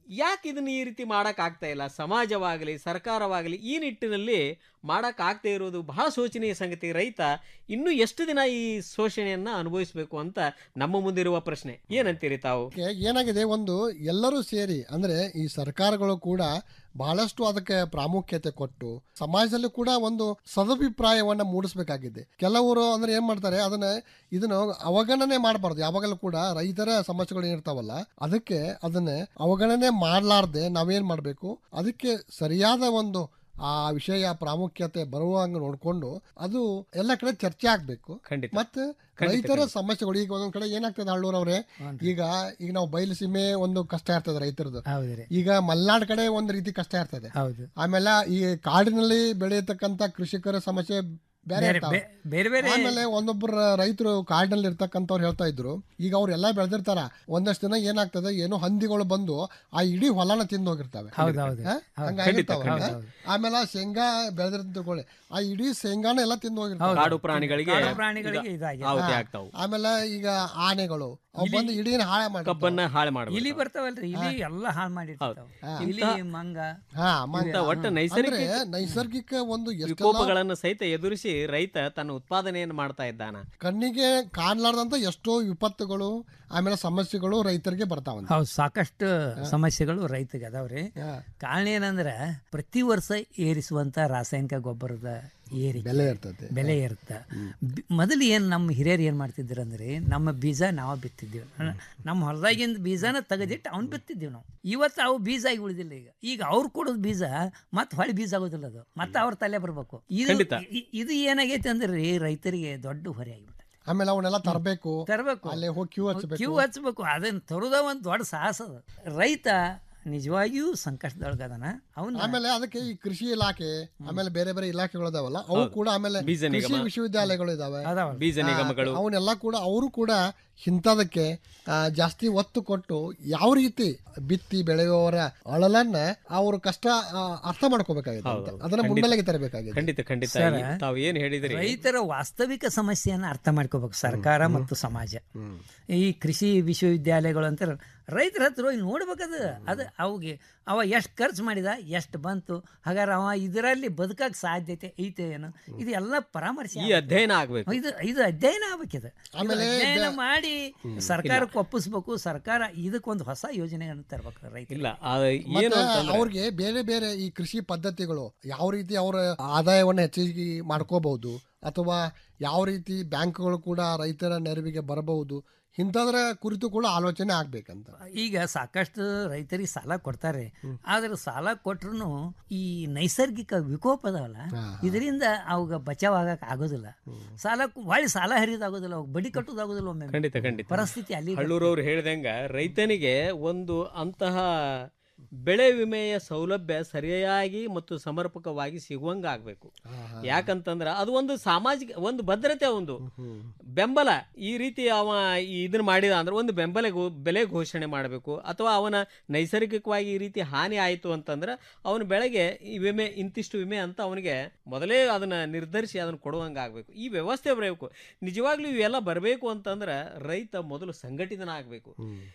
[SPEAKER 26] ಯಾಕೆ ಇದನ್ನ ಈ ರೀತಿ ಮಾಡಕ್ ಆಗ್ತಾ ಇಲ್ಲ ಸಮಾಜವಾಗಲಿ ಸರ್ಕಾರವಾಗಲಿ ಈ ನಿಟ್ಟಿನಲ್ಲಿ ಮಾಡಕ್ ಆಗ್ತಾ ಇರೋದು ಬಹಳ ಶೋಚನೀಯ ಸಂಗತಿ ರೈತ ಇನ್ನೂ ಎಷ್ಟು ದಿನ ಈ ಶೋಷಣೆಯನ್ನ ಅನುಭವಿಸಬೇಕು ಅಂತ ನಮ್ಮ ಮುಂದಿರುವ ಪ್ರಶ್ನೆ ಏನಂತೀರಿ ತಾವು
[SPEAKER 24] ಏ- ಏನಾಗಿದೆ ಒಂದು ಎಲ್ಲರೂ ಸೇರಿ ಅಂದ್ರೆ ಈ ಸರ್ಕಾರಗಳು ಕೂಡ ಬಹಳಷ್ಟು ಅದಕ್ಕೆ ಪ್ರಾಮುಖ್ಯತೆ ಕೊಟ್ಟು ಸಮಾಜದಲ್ಲಿ ಕೂಡ ಒಂದು ಸದಭಿಪ್ರಾಯವನ್ನ ಮೂಡಿಸಬೇಕಾಗಿದೆ ಕೆಲವರು ಅಂದ್ರೆ ಏನ್ ಮಾಡ್ತಾರೆ ಅದನ್ನ ಇದನ್ನ ಅವಗಣನೆ ಮಾಡಬಾರ್ದು ಯಾವಾಗಲೂ ಕೂಡ ರೈತರ ಸಮಸ್ಯೆಗಳು ಏನಿರ್ತಾವಲ್ಲ ಅದಕ್ಕೆ ಅದನ್ನ ಅವಗಣನೆ ಮಾಡಲಾರ್ದೆ ನಾವೇನ್ ಮಾಡಬೇಕು ಅದಕ್ಕೆ ಸರಿಯಾದ ಒಂದು ಆ ವಿಷಯ ಪ್ರಾಮುಖ್ಯತೆ ಬರುವಂಗ ನೋಡ್ಕೊಂಡು ಅದು ಎಲ್ಲ ಕಡೆ ಚರ್ಚೆ ಆಗ್ಬೇಕು
[SPEAKER 26] ಖಂಡಿತ
[SPEAKER 24] ಮತ್ತೆ
[SPEAKER 26] ಖಂಡಿತ,
[SPEAKER 24] ರೈತರ
[SPEAKER 26] ಖಂಡಿತ.
[SPEAKER 24] ಸಮಸ್ಯೆಗಳು ಈಗ ಒಂದೊಂದ್ ಕಡೆ ಏನಾಗ್ತದೆ ಹಳ್ಳೂರವ್ರೆ ಈಗ ಈಗ ನಾವು ಬಯಲು ಸೀಮೆ ಒಂದು ಕಷ್ಟ ಇರ್ತದೆ ರೈತರದ್ದು
[SPEAKER 25] ಹೌದ್ರಿ
[SPEAKER 24] ಈಗ ಮಲ್ನಾಡ್ ಕಡೆ ಒಂದ್ ರೀತಿ ಕಷ್ಟ ಇರ್ತದೆ
[SPEAKER 25] ಹೌದು
[SPEAKER 24] ಆಮೇಲೆ ಈ ಕಾಡಿನಲ್ಲಿ ಬೆಳೆಯತಕ್ಕಂತ ಕೃಷಿಕರ ಸಮಸ್ಯೆ ಬೇರೆ
[SPEAKER 25] ಬೇರೆ-
[SPEAKER 24] ಇರ್ತಾವೆ.
[SPEAKER 25] ಬೇ- ಬೇರೆ ಬೇರೆ
[SPEAKER 24] ಆಮೇಲೆ ಒಂದೊಬ್ಬರ ರೈತರು ಕಾಡಿನಲ್ಲಿ ಇರ್ತಕ್ಕಂಥವ್ರು ಹೇಳ್ತಾ ಇದ್ರು ಈಗ ಅವ್ರೆಲ್ಲ ಬೆಳೆದಿರ್ತಾರ ಒಂದಷ್ಟು ದಿನ ಏನಾಗ್ತದೆ ಏನೋ ಹಂದಿಗಳು ಬಂದು ಆ ಇಡೀ ಹೊಲನ ತಿಂದು ಹೋಗಿರ್ತವೆ
[SPEAKER 25] ಹೌದು, ಹೌದು.
[SPEAKER 24] ಹಾ?
[SPEAKER 25] ಹೌದು.
[SPEAKER 24] ಹಂಗಾಗಿರ್ತಾವೆ.
[SPEAKER 25] ಖಂಡಿತ,
[SPEAKER 24] ಹಾ?
[SPEAKER 25] ಖಂಡಿತ.
[SPEAKER 24] ಆಮೇಲೆ ಆ ಶೇಂಗಾ ಬೆಳೆದಿರ್ತ ತಗೊಳ್ಳಿ ಆ ಇಡೀ ಶೇಂಗಾನ ಎಲ್ಲ ತಿಂದು ಹೋಗಿರ್ತಾವೆ
[SPEAKER 26] ಕಾಡು ಪ್ರಾಣಿಗಳಿಗೆ
[SPEAKER 25] ಕಾಡು ಪ್ರಾಣಿಗಳಿಗೆ ಇದಾಗಿದೆ.
[SPEAKER 26] ಆಹುತಿ
[SPEAKER 24] ಹಾ.
[SPEAKER 26] ಆಗ್ತಾವು
[SPEAKER 24] ಆಮೇಲೆ ಈಗ ಆನೆಗಳು ಅವು ಬಂದು ಇಡೀನ ಹಾಳೆ ಮಾಡಿ
[SPEAKER 26] ಕಬ್ಬನ್ನ ಹಾಳು ಮಾಡಿ
[SPEAKER 25] ಇಲಿ ಬರ್ತಾವಲ್ರಿ ಇಲಿ ಎಲ್ಲ ಹಾಳು ಮಾಡಿ ಇಲಿ
[SPEAKER 26] ಇಂಥ-
[SPEAKER 25] ಮಂಗ
[SPEAKER 24] ಹಾ
[SPEAKER 26] ಇಂಥ ಒಟ್ಟು ನೈಸರ್ಗಿಕ
[SPEAKER 24] ಅಂದ್ರೆ ನೈಸರ್ಗಿಕ ಒಂದು ಎಷ್ಟೆಲ್ಲ
[SPEAKER 26] ವಿಕೋಪಗಳನ್ನು ಸಹಿತ ಎದುರಿಸಿ ರೈತ ತನ್ನ ಉತ್ಪಾದನೆಯನ್ನು ಮಾಡ್ತಾ ಇದ್ದಾನ
[SPEAKER 24] ಕಣ್ಣಿಗೆ ಕಾಣ್ಲಾರ್ದಂತ ಎಷ್ಟೋ ವಿಪತ್ತುಗಳು ಆಮೇಲೆ ಸಮಸ್ಯೆಗಳು ರೈತರಿಗೆ ಬರ್ತಾವಂತ
[SPEAKER 25] ಹೌದು ಸಾಕಷ್ಟು ಸಮಸ್ಯೆಗಳು ರೈತಗೆ ಅದಾವ್ರಿ ಕಾರಣ ಏನಂದ್ರ ಪ್ರತಿ ವರ್ಷ ಏರಿಸುವಂತ ರಾಸಾಯನಿಕ ಗೊಬ್ಬರದ ಏರಿಕೆ
[SPEAKER 24] ಬೆಲೆ ಇರ್ತದೆ
[SPEAKER 25] ಬೆಲೆ ಇರುತ್ತೆ ಬಿ- ಮೊದಲು ಏನು ನಮ್ಮ ಹಿರಿಯರು ಏನು ಮಾಡ್ತಿದ್ರು ಅಂದ್ರೆ ನಮ್ಮ ಬೀಜ ನಾವು ಬಿತ್ತಿದ್ದೀವಿ ಅಲ್ಲ, ನಮ್ಮ ಹೊಲದಾಗಿಂದ ಬೀಜನ ತೆಗೆದಿಟ್ಟು ಅವ್ನು ಬಿತ್ತಿದ್ದೀವಿ ನಾವು ಇವತ್ತು ಅವು ಬೀಜ ಆಗಿ ಉಳಿದಿಲ್ಲ ಈಗ ಈಗ ಅವ್ರು ಕೊಡೋದು ಬೀಜ ಮತ್ತೆ ಹೊಳೆ ಬೀಜ ಆಗೋದಿಲ್ಲ ಅದು ಮತ್ತೆ ಅವ್ರ ತಲೆ ಬರಬೇಕು ಇದು
[SPEAKER 24] ಖಂಡಿತ.
[SPEAKER 25] ಇ- ಇದು ಏನಾಗೈತೆ ಅಂದ್ರೆ ರೀ ರೈತರಿಗೆ ದೊಡ್ಡ ಹೊರೆ ಆಗಿಬಿಟ್ಟು
[SPEAKER 24] ಆಮೇಲೆ ಅವನ್ನೆಲ್ಲ ತರಬೇಕು
[SPEAKER 25] ತರಬೇಕು
[SPEAKER 24] ಅಲ್ಲಿ ಹೋಗಿ ಕ್ಯೂ ಹಚ್ಚಬೇಕು
[SPEAKER 25] ಕ್ಯೂ ಹಚ್ಬೇಕು ಅದನ್ನ ತರುದ ಒಂದು ದೊಡ್ಡ ಸಾಹಸ ಅದು ರೈತ ನಿಜವಾಗಿಯೂ ಸಂಕಷ್ಟದೊಳಗದಾನ ಅವನ್ನ
[SPEAKER 24] ಆಮೇಲೆ ಅದಕ್ಕೆ ಈ ಕೃಷಿ ಇಲಾಖೆ ಆಮೇಲೆ ಬೇರೆ ಬೇರೆ ಇಲಾಖೆಗಳು ಇದಾವಲ್ಲ ಅವು
[SPEAKER 26] ಹೌದು.
[SPEAKER 24] ಕೂಡ ಆಮೇಲೆ
[SPEAKER 26] ಬೀಜ
[SPEAKER 24] ಕೃಷಿ
[SPEAKER 26] ನಿಗಮ.
[SPEAKER 24] ವಿಶ್ವವಿದ್ಯಾಲಯಗಳು ಇದಾವೆ
[SPEAKER 25] ಅದಾವಲ್ಲ.
[SPEAKER 26] ಬೀಜ
[SPEAKER 24] ಆ,
[SPEAKER 26] ನಿಗಮಗಳು.
[SPEAKER 24] ಅವನ್ನೆಲ್ಲ ಕೂಡ ಅವರು ಕೂಡ ಇಂಥದಕ್ಕೆ ಆ, ಜಾಸ್ತಿ ಒತ್ತು ಕೊಟ್ಟು ಯಾವ ರೀತಿ ಬಿತ್ತಿ ಬೆಳೆಯುವವರ ಅಳಲನ್ನ ಅವರು ಕಷ್ಟ ಆ, ಅರ್ಥ ಮಾಡ್ಕೋಬೇಕಾಗಿದೆ ಅಂತ. ಅದನ್ನ
[SPEAKER 26] ಖಂಡಿತ.
[SPEAKER 24] ಮುನ್ನೆಲೆಗೆ ತರಬೇಕಾಗಿದೆ
[SPEAKER 26] ಖಂಡಿತ ಖಂಡಿತ
[SPEAKER 25] ಸರ್,
[SPEAKER 26] ಈ- ತಾವು ಏನ್ ಹೇಳಿದ್ರಿ
[SPEAKER 25] ರೈತರ ವಾಸ್ತವಿಕ ಸಮಸ್ಯೆಯನ್ನು ಅರ್ಥ ಮಾಡ್ಕೋಬೇಕು ಸರ್ಕಾರ ಮತ್ತು ಸಮಾಜ ಈ ಕೃಷಿ ವಿಶ್ವವಿದ್ಯಾಲಯಗಳು ಅಂತ ರೈತರ ಹತ್ರ ಹೋಗಿ ನೋಡ್ಬೇಕದು ಅದು ಅವಿಗೆ ಅವ ಎಷ್ಟು ಖರ್ಚು ಮಾಡಿದ ಎಷ್ಟು ಬಂತು ಹಾಗಾದ್ರೆ ಅವ ಇದರಲ್ಲಿ ಬದುಕಕ್ಕೆ ಸಾಧ್ಯತೆ ಐತೆ ಏನು ಇದು ಎಲ್ಲ ಪರಾಮರ್ಶೆ
[SPEAKER 26] ಈ ಅಧ್ಯಯನ ಆಗ್ಬೇಕು
[SPEAKER 25] ಇದು ಇದು ಅಧ್ಯಯನ ಆಗ್ಬೇಕಿದೆ
[SPEAKER 24] ಆಮೇಲೆ
[SPEAKER 25] ಅಧ್ಯಯನ
[SPEAKER 24] ಬೆ-
[SPEAKER 25] ಮಾಡಿ ಸರ್ಕಾರಕ್ಕೆ ಒಪ್ಪಿಸ್ಬೇಕು ಸರ್ಕಾರ ಇದಕ್ಕೊಂದು ಹೊಸ ಯೋಜನೆಯನ್ನು ತರಬೇಕು ರೈತ
[SPEAKER 26] ಇಲ್ಲ ಆ ಏನು
[SPEAKER 24] ಮತ್ತೆ
[SPEAKER 26] ಅಂತಂದ್ರೆ
[SPEAKER 24] ಅವ್ರಿಗೆ ಬೇರೆ ಬೇರೆ ಈ ಕೃಷಿ ಪದ್ಧತಿಗಳು ಯಾವ ರೀತಿ ಅವರ ಆದಾಯವನ್ನು ಹೆಚ್ಚಿಗೆ ಮಾಡ್ಕೋಬಹುದು ಅಥವಾ ಯಾವ ರೀತಿ ಬ್ಯಾಂಕ್ಗಳು ಕೂಡ ರೈತರ ನೆರವಿಗೆ ಬರಬಹುದು ಇಂಥದ್ರ ಕುರಿತು ಕೂಡ ಆಲೋಚನೆ ಆಗ್ಬೇಕಂತ
[SPEAKER 25] ಈಗ ಸಾಕಷ್ಟು ರೈತರಿಗೆ ಸಾಲ ಕೊಡ್ತಾರೆ ಆದ್ರೆ ಸಾಲ ಕೊಟ್ರು ಈ ನೈಸರ್ಗಿಕ ವಿಕೋಪ ಅದಾವಲ್ಲ ಇದರಿಂದ ಅವಾಗ ಬಚಾವ್ ಆಗಕ್ ಆಗೋದಿಲ್ಲ ಸಾಲ ಹೊಳ್ಳಿ ಸಾಲ ಹರಿಯೋದಾಗೋದಿಲ್ಲ ಅವಾಗ ಬಡ್ಡಿ ಕಟ್ಟೋದಾಗೋದಿಲ್ಲ ಒಮ್ಮೆ
[SPEAKER 26] ಖಂಡಿತ ಖಂಡಿತ
[SPEAKER 25] ಪರಿಸ್ಥಿತಿ ಅಲ್ಲಿ
[SPEAKER 26] ಹಳ್ಳೂರವ್ರು ಹೇಳ್ದಂಗ ರೈತನಿಗೆ ಒಂದು ಅಂತಹ ಬೆಳೆ ವಿಮೆಯ ಸೌಲಭ್ಯ ಸರಿಯಾಗಿ ಮತ್ತು ಸಮರ್ಪಕವಾಗಿ ಸಿಗುವಂಗ ಆಗ್ಬೇಕು ಯಾಕಂತಂದ್ರ ಅದು ಒಂದು ಸಾಮಾಜಿಕ ಒಂದು ಭದ್ರತೆ ಒಂದು ಬೆಂಬಲ ಈ ರೀತಿ ಅವ ಈ ಇದನ್ನ ಮಾಡಿದ ಅಂದ್ರೆ ಒಂದು ಬೆಂಬಲ ಗೋ- ಬೆಲೆ ಘೋಷಣೆ ಮಾಡಬೇಕು ಅಥವಾ ಅವನ ನೈಸರ್ಗಿಕವಾಗಿ ಈ ರೀತಿ ಹಾನಿ ಆಯಿತು ಅಂತಂದ್ರೆ ಅವನ ಬೆಳೆಗೆ ಈ ವಿಮೆ ಇಂತಿಷ್ಟು ವಿಮೆ ಅಂತ ಅವನಿಗೆ ಮೊದಲೇ ಅದನ್ನ ನಿರ್ಧರಿಸಿ ಅದನ್ನ ಕೊಡುವಂಗ ಆಗ್ಬೇಕು ಈ ವ್ಯವಸ್ಥೆ ಬರಬೇಕು ನಿಜವಾಗ್ಲೂ ಇವೆಲ್ಲ ಬರಬೇಕು ಅಂತಂದ್ರೆ ರೈತ ಮೊದಲು ಸಂಘಟಿತನ ಆಗಬೇಕು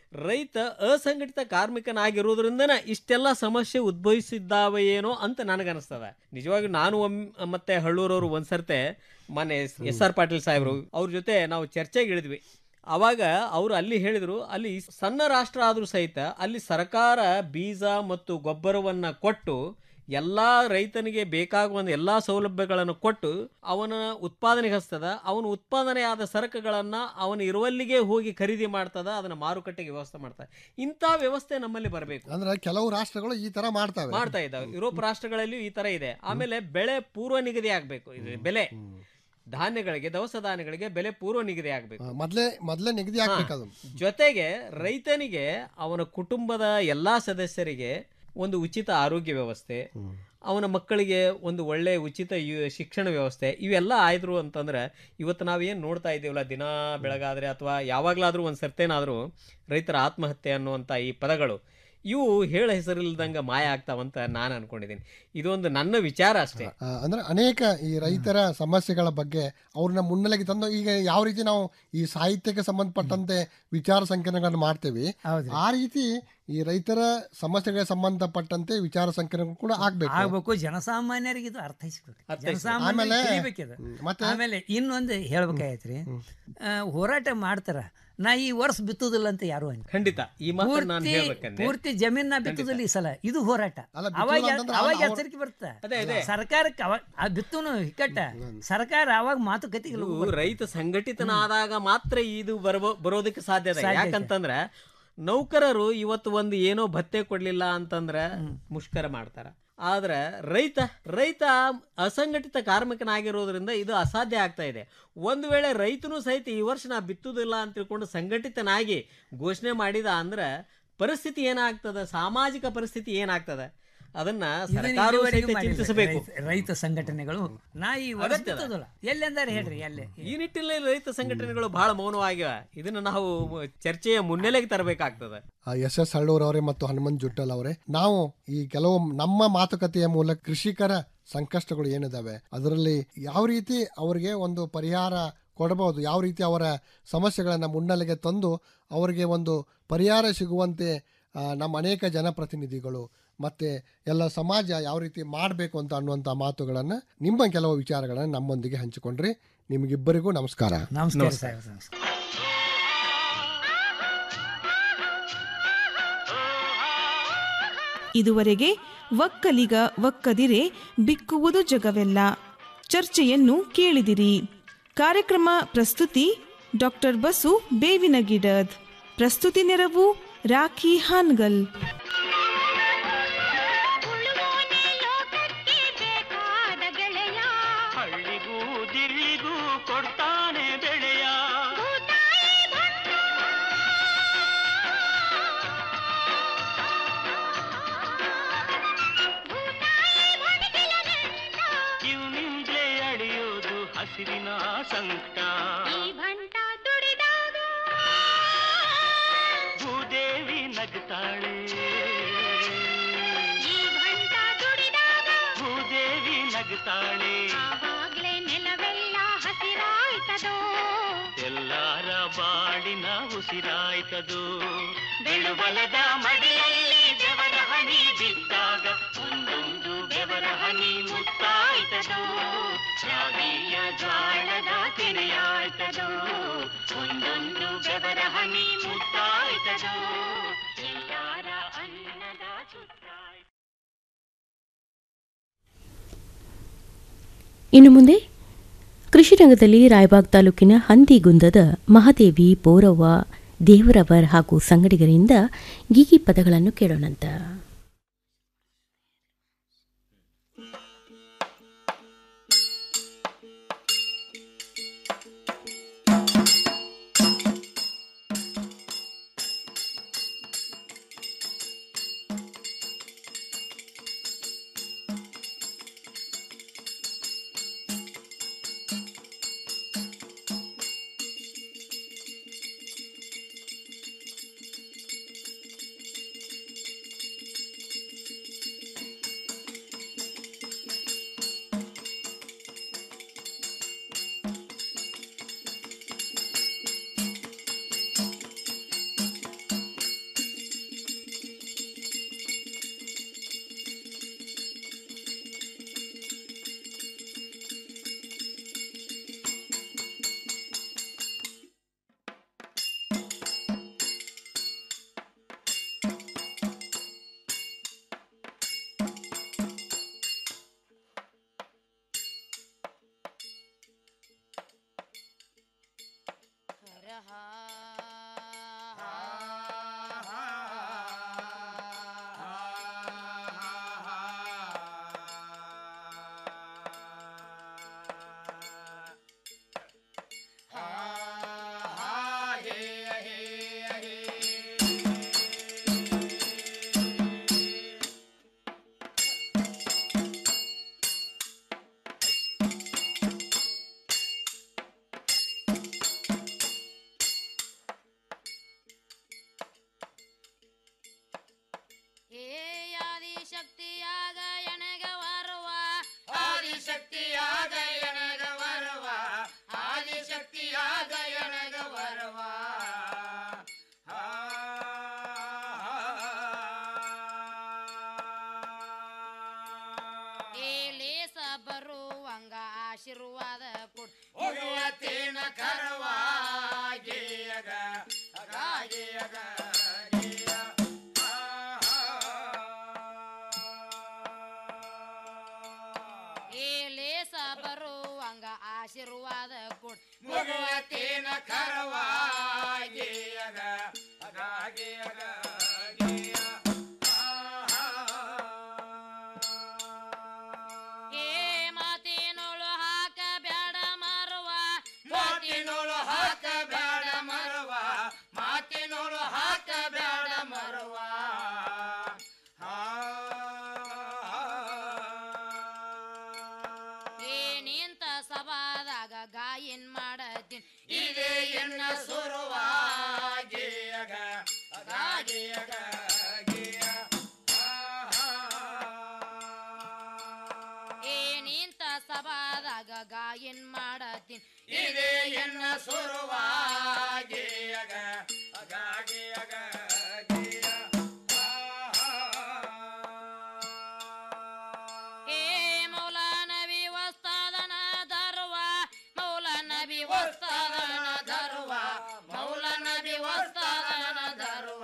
[SPEAKER 26] ರೈತ ಅಸಂಘಟಿತ ಕಾರ್ಮಿಕನಾಗಿರೋದ್ರಿಂದನ ಇಷ್ಟೆಲ್ಲ ಸಮಸ್ಯೆ ಉದ್ಭವಿಸಿದ್ದಾವೆ ಏನೋ ಅಂತ ನನಗನ್ನಿಸ್ತದ ನಿಜವಾಗಿ ನಾನು ಒಮ್ಮೆ ಮತ್ತೆ ಹಳ್ಳೂರವರು ಒಂದ್ಸರ್ತೆ ಮೊನ್ನೆ ಎಸ್ ಆರ್ ಪಾಟೀಲ್ ಸಾಹೇಬರು ಅವ್ರ ಜೊತೆ ನಾವು ಚರ್ಚೆಗೆ ಇಳಿದ್ವಿ ಅವಾಗ ಅವರು ಅಲ್ಲಿ ಹೇಳಿದ್ರು ಅಲ್ಲಿ ಸಣ್ಣ ರಾಷ್ಟ್ರ ಆದರೂ ಸಹಿತ ಅಲ್ಲಿ ಸರ್ಕಾರ ಬೀಜ ಮತ್ತು ಗೊಬ್ಬರವನ್ನ ಕೊಟ್ಟು ಎಲ್ಲ ರೈತನಿಗೆ ಬೇಕಾಗುವ ಎಲ್ಲ ಸೌಲಭ್ಯಗಳನ್ನು ಕೊಟ್ಟು ಅವನ ಉತ್ಪಾದನೆಗೆ ಹಸ್ತದ ಅವನ ಉತ್ಪಾದನೆಯಾದ ಸರಕುಗಳನ್ನು ಅವನ ಇರುವಲ್ಲಿಗೆ ಹೋಗಿ ಖರೀದಿ ಮಾಡ್ತದ ಅದನ್ನ ಮಾರುಕಟ್ಟೆಗೆ ವ್ಯವಸ್ಥೆ ಮಾಡ್ತದೆ ಇಂಥ ವ್ಯವಸ್ಥೆ ನಮ್ಮಲ್ಲಿ ಬರಬೇಕು
[SPEAKER 24] ಅಂದ್ರೆ ಕೆಲವು ರಾಷ್ಟ್ರಗಳು ಈ ತರ ಮಾಡ್ತವೆ
[SPEAKER 26] ಮಾಡ್ತಾ ಇದ್ದಾವೆ ಯುರೋಪ್ ರಾಷ್ಟ್ರಗಳಲ್ಲಿಯೂ ಈ ತರ ಇದೆ ಆಮೇಲೆ ಬೆಳೆ ಪೂರ್ವ ನಿಗದಿ ಆಗ್ಬೇಕು ಇದು ಬೆಲೆ ಧಾನ್ಯಗಳಿಗೆ ದವಸ ಧಾನ್ಯಗಳಿಗೆ ಬೆಲೆ ಪೂರ್ವ ನಿಗದಿ ಆಗ್ಬೇಕು
[SPEAKER 24] ಆ, ಮೊದ್ಲೇ ಮೊದ್ಲೇ ನಿಗದಿ ಆಗ್ಬೇಕದು
[SPEAKER 26] ಜೊತೆಗೆ ರೈತನಿಗೆ ಅವನ ಕುಟುಂಬದ ಎಲ್ಲಾ ಸದಸ್ಯರಿಗೆ ಒಂದು ಉಚಿತ ಆರೋಗ್ಯ ವ್ಯವಸ್ಥೆ ಅವನ ಮಕ್ಕಳಿಗೆ ಒಂದು ಒಳ್ಳೆ ಉಚಿತ ಯು- ಶಿಕ್ಷಣ ವ್ಯವಸ್ಥೆ ಇವೆಲ್ಲ ಆಯ್ತು ಅಂತಂದ್ರೆ ಇವತ್ತು ನಾವೇನು ನೋಡ್ತಾ ಇದ್ದೀವಲ್ಲ ದಿನ ಬೆಳಗಾದ್ರೆ ಅಥವಾ ಯಾವಾಗಲಾದರೂ ಒಂದು ಸರ್ತೆನಾದರೂ ರೈತರ ಆತ್ಮಹತ್ಯೆ ಅನ್ನುವಂಥ ಈ ಪದಗಳು ಇವು ಹೇಳ ಹೆಸರಿಲ್ದಂಗೆ ಮಾಯ ಆಗ್ತಾವಂತ ನಾನು ಅನ್ಕೊಂಡಿದ್ದೀನಿ ಇದೊಂದು ನನ್ನ ವಿಚಾರ ಅಷ್ಟೇ
[SPEAKER 24] ಆ, ಅಂದ್ರೆ ಅನೇಕ ಈ ರೈತರ ಸಮಸ್ಯೆಗಳ ಬಗ್ಗೆ ಅವ್ರನ್ನ ಮುನ್ನೆಲೆಗೆ ತಂದು ಈಗ ಯಾವ ರೀತಿ ನಾವು ಈ ಸಾಹಿತ್ಯಕ್ಕೆ ಸಂಬಂಧಪಟ್ಟಂತೆ ವಿಚಾರ ಸಂಕಿರಣಗಳನ್ನು ಮಾಡ್ತೇವೆ ಆ ರೀತಿ ಈ ರೈತರ ಸಮಸ್ಯೆಗಳಿಗೆ ಸಂಬಂಧಪಟ್ಟಂತೆ ವಿಚಾರ ಸಂಕಿರಣ ಕೂಡ ಆಗ್ಬೇಕು
[SPEAKER 25] ಆಗ್ಬೇಕು ಜನಸಾಮಾನ್ಯರಿಗೆ ಇದು ಅರ್ಥೈಸ್ಬೇಕು ಜನಸಾಮಾನ್ಯರಿಗೆ
[SPEAKER 24] ಆಮೇಲೆ-
[SPEAKER 25] ತಿಳಿಬೇಕಿದು
[SPEAKER 24] ಹ್ಮ್. ಮತ್ತೆ?
[SPEAKER 25] ಆಮೇಲೆ ಇನ್ನೊಂದು ಹೇಳ್ಬೇಕಾಯ್ತ್ರಿ ಆ, ಹೋರಾಟ ಮಾಡ್ತಾರ ನಾ ಈ ವರ್ಷ ಬಿತ್ತುದಿಲ್ಲ ಅಂತ ಯಾರು ಅಂತ
[SPEAKER 26] ಖಂಡಿತ ಈ ಮಾತನ್ನ ನಾನು
[SPEAKER 25] ಪೂರ್ತಿ
[SPEAKER 26] ಹೇಳ್ಬೇಕಂದ್ರೆ
[SPEAKER 25] ಪೂರ್ತಿ ಜಮೀನ ಬಿತ್ತುದಿಲ್ಲ ಈ ಸಲ ಇದು ಹೋರಾಟ ಅವಾಗ
[SPEAKER 24] ಅಂತಂದ್ರೆ
[SPEAKER 25] ಅವಾಗ
[SPEAKER 24] ಅವ್ರು-
[SPEAKER 25] ಎಚ್ಚರಿಕೆ ಬರುತ್ತೆ
[SPEAKER 26] ಅದೇ, ಅದೇ.
[SPEAKER 25] ಸರ್ಕಾರಕ್ಕೆ ಅವಾಗ ಆ ಬಿತ್ತುನು ಹಿಕ್ಕಟ್ಟ ಸರ್ಕಾರ ಅವಾಗ ಮಾತುಕತೆಗೆ
[SPEAKER 26] ಇದು ರೈತ ಸಂಘಟಿತನಾದಾಗ ಮಾತ್ರ ಇದು ಬರಬೋ ಬರೋದಕ್ಕೆ ಸಾಧ್ಯ ಇದೆ
[SPEAKER 25] ಸಾಧ್ಯ ಇದೆ.
[SPEAKER 26] ಯಾಕಂತಂದ್ರೆ ನೌಕರರು ಇವತ್ತು ಒಂದು ಏನೋ ಭತ್ತೆ ಕೊಡ್ಲಿಲ್ಲ ಅಂತಂದ್ರೆ ಮುಷ್ಕರ ಮಾಡ್ತಾರ ಆದ್ರೆ ರೈತ ರೈತ ಅಸಂಘಟಿತ ಕಾರ್ಮಿಕನಾಗಿರೋದ್ರಿಂದ ಇದು ಅಸಾಧ್ಯ ಆಗ್ತಾ ಇದೆ ಒಂದು ವೇಳೆ ರೈತನು ಸಹಿತ ಈ ವರ್ಷ ನಾ ಬಿತ್ತುದಿಲ್ಲ ಅಂತ ತಿಳ್ಕೊಂಡು ಸಂಘಟಿತನಾಗಿ ಘೋಷಣೆ ಮಾಡಿದ ಅಂದ್ರೆ ಪರಿಸ್ಥಿತಿ ಏನಾಗ್ತದೆ ಸಾಮಾಜಿಕ ಪರಿಸ್ಥಿತಿ ಏನಾಗ್ತದೆ ಅದನ್ನ
[SPEAKER 25] ಇದನ್ನ
[SPEAKER 26] ಸರ್ಕಾರವು
[SPEAKER 25] ಇದುವರೆಗೂ
[SPEAKER 26] ಸಹಿತ
[SPEAKER 25] ಮಾಡಿಲ್ಲ.
[SPEAKER 26] ಚಿಂತಿಸಬೇಕು
[SPEAKER 25] ರೈತ- ರೈತ ಸಂಘಟನೆಗಳು ನಾ ಈ ವರ್ಷ
[SPEAKER 26] ಅಗತ್ಯ ಅದ.
[SPEAKER 25] ಬಿತ್ತುದಿಲ್ಲ ಎಲ್ಲೆಂದಾರೆ ಹೇಳ್ರಿ ಎಲ್ಲೇ
[SPEAKER 26] ಈ ನಿಟ್ಟಿನಲ್ಲಿ ರೈತ ಸಂಘಟನೆಗಳು ಬಹಳ ಮೌನವಾಗಿವೆ ಇದನ್ನ ನಾವು ಚರ್ಚೆಯ ಮುನ್ನೆಲೆಗೆ ತರಬೇಕಾಗ್ತದೆ
[SPEAKER 24] ಎಸ್ ಎಸ್ ಹಳ್ಳೂರ್ ಅವರೇ ಮತ್ತು ಹನುಮಂತ್ ಜುಟ್ಟಲ್ ಅವರೇ ನಾವು ಈ ಕೆಲವು ನಮ್ಮ ಮಾತುಕತೆಯ ಮೂಲಕ ಕೃಷಿಕರ ಸಂಕಷ್ಟಗಳು ಏನಿದಾವೆ ಅದರಲ್ಲಿ ಯಾವ ರೀತಿ ಅವರಿಗೆ ಒಂದು ಪರಿಹಾರ ಕೊಡಬಹುದು ಯಾವ ರೀತಿ ಅವರ ಸಮಸ್ಯೆಗಳನ್ನು ಮುನ್ನೆಲೆಗೆ ತಂದು ಅವರಿಗೆ ಒಂದು ಪರಿಹಾರ ಸಿಗುವಂತೆ ಆ, ನಮ್ಮ ಅನೇಕ ಜನಪ್ರತಿನಿಧಿಗಳು ಮತ್ತೆ ಎಲ್ಲ ಸಮಾಜ ಯಾವ ರೀತಿ ಮಾಡಬೇಕು ಅಂತ ಅನ್ನುವಂಥ ಮಾತುಗಳನ್ನು ನಿಮ್ಮ ಕೆಲವು ವಿಚಾರಗಳನ್ನು ನಮ್ಮೊಂದಿಗೆ ಹಂಚಿಕೊಂಡ್ರಿ ನಿಮಗಿಬ್ಬರಿಗೂ ನಮಸ್ಕಾರ
[SPEAKER 25] ನಮಸ್ಕಾರ ಸಾಹೇಬ್ ನಮಸ್ಕಾರ
[SPEAKER 21] ಇದುವರೆಗೆ ಒಕ್ಕಲಿಗ ಒಕ್ಕದಿರೆ ಬಿಕ್ಕುವುದು ಜಗವೆಲ್ಲ ಚರ್ಚೆಯನ್ನು ಕೇಳಿದಿರಿ ಕಾರ್ಯಕ್ರಮ ಪ್ರಸ್ತುತಿ ಡಾಕ್ಟರ್ ಬಸು ಬೇವಿನ ಗಿಡದ್ ಪ್ರಸ್ತುತಿ ನೆರವು ರಾಖಿ ಹಾನ್ಗಲ್
[SPEAKER 22] ಹಳ್ಳಿಗೂ ದಿಲ್ಲಿಗೂ ಕೊಡ್ತಾನೆ ಬೆಳೆಯ ಇವನಿಂದಲೇ ಅಳಿಯೋದು ಹಸಿರಿನ ಸಂಕಟ ಭೂದೇವಿ ನಗ್ತಾಳೆ ಭೂದೇವಿ ನಗ್ತಾಳೆ
[SPEAKER 23] ನೆಲವೆಲ್ಲ ಹಸಿರಾಯ್ತದೋ
[SPEAKER 22] ಎಲ್ಲಾರ ಬಾಳಿನ ಉಸಿರಾಯ್ತದು ಬೆಳುಬಲದ ಮಡಿಯಲ್ಲಿ ಬೆವರ ಹನಿ ಬಿದ್ದಾಗ ಒಂದೊಂದು ಬೆವರ ಹನಿ ಮುತ್ತಾಯ್ತದು ರಾಗಿಯ ಜ್ವಾಳದ ಕೆರೆಯಾಯ್ತದು ಒಂದೊಂದು ಬೆವರ ಹನಿ ಮುತ್ತಾಯ್ತದು ಎಲ್ಲಾರ ಅನ್ನದ ಸುತ್ತಾಯ್ತು
[SPEAKER 1] ಇನ್ನು ಮುಂದೆ ಕೃಷಿ ರಂಗದಲ್ಲಿ ರಾಯಬಾಗ್ ತಾಲೂಕಿನ ಹಂದಿಗುಂದದ ಮಹಾದೇವಿ ಬೋರವ್ವ ದೇವರವರ್ ಹಾಗೂ ಸಂಗಡಿಗರಿಂದ ಗೀಗಿ ಪದಗಳನ್ನು ಕೇಳೋಣಂತ
[SPEAKER 2] ಆಶೀರ್ವಾದ ಕೊಡ್
[SPEAKER 6] ಮುಗುವತ್ತೇನ ಕರವಾಗೇಯಗ ಅಗಾಗೇಯಗ
[SPEAKER 2] ಏ ಲೇಸ ಬರುವಂಗ ಆಶೀರ್ವಾದ ಕೊಡ್
[SPEAKER 6] ಮುಗುವತ್ತೇನ ಕರವಾಗೇಯಗ ಅಗಾಗೇಯಗ
[SPEAKER 2] ಏ ಮಾತಿನೋಳು ಹಾಕ ಬ್ಯಾಡ ಮಾರುವ
[SPEAKER 6] ಮಾತಿನೋಳು ಹಾಕ ಬ್ಯಾಡ ಮರವ ಮಾತಿನೋಳು ಹಾಕ ಬ್ಯಾಡ ಮರವ
[SPEAKER 2] ಏ ನಿಂತ ಸಭಾದಾಗ ಗಾಯನ್ ಮಾಡತೀನಿ
[SPEAKER 6] ಇದೇ ಎನ್ನ ಸುರುವಾಗೇಯಗ ಅಗಾಗೇಯಗ
[SPEAKER 2] ಏ ನಿಂತ ಸಭಾದಾಗ ಗಾಯನ್ ಮಾಡತೀನಿ
[SPEAKER 6] ಇದೇ ಎನ್ನ ಸುರುವಾಗೇಯಗ ಅಗಾಗೇಯಗ
[SPEAKER 2] ಏ ಮೌಲಾನ ವಸ್ತಾದನ ಧರುವ ಮೌಲಾನ ವಸ್ತಾದನ ಧರುವ
[SPEAKER 6] ಮೌಲನ ವಸ್ತಾದನ ಧರುವ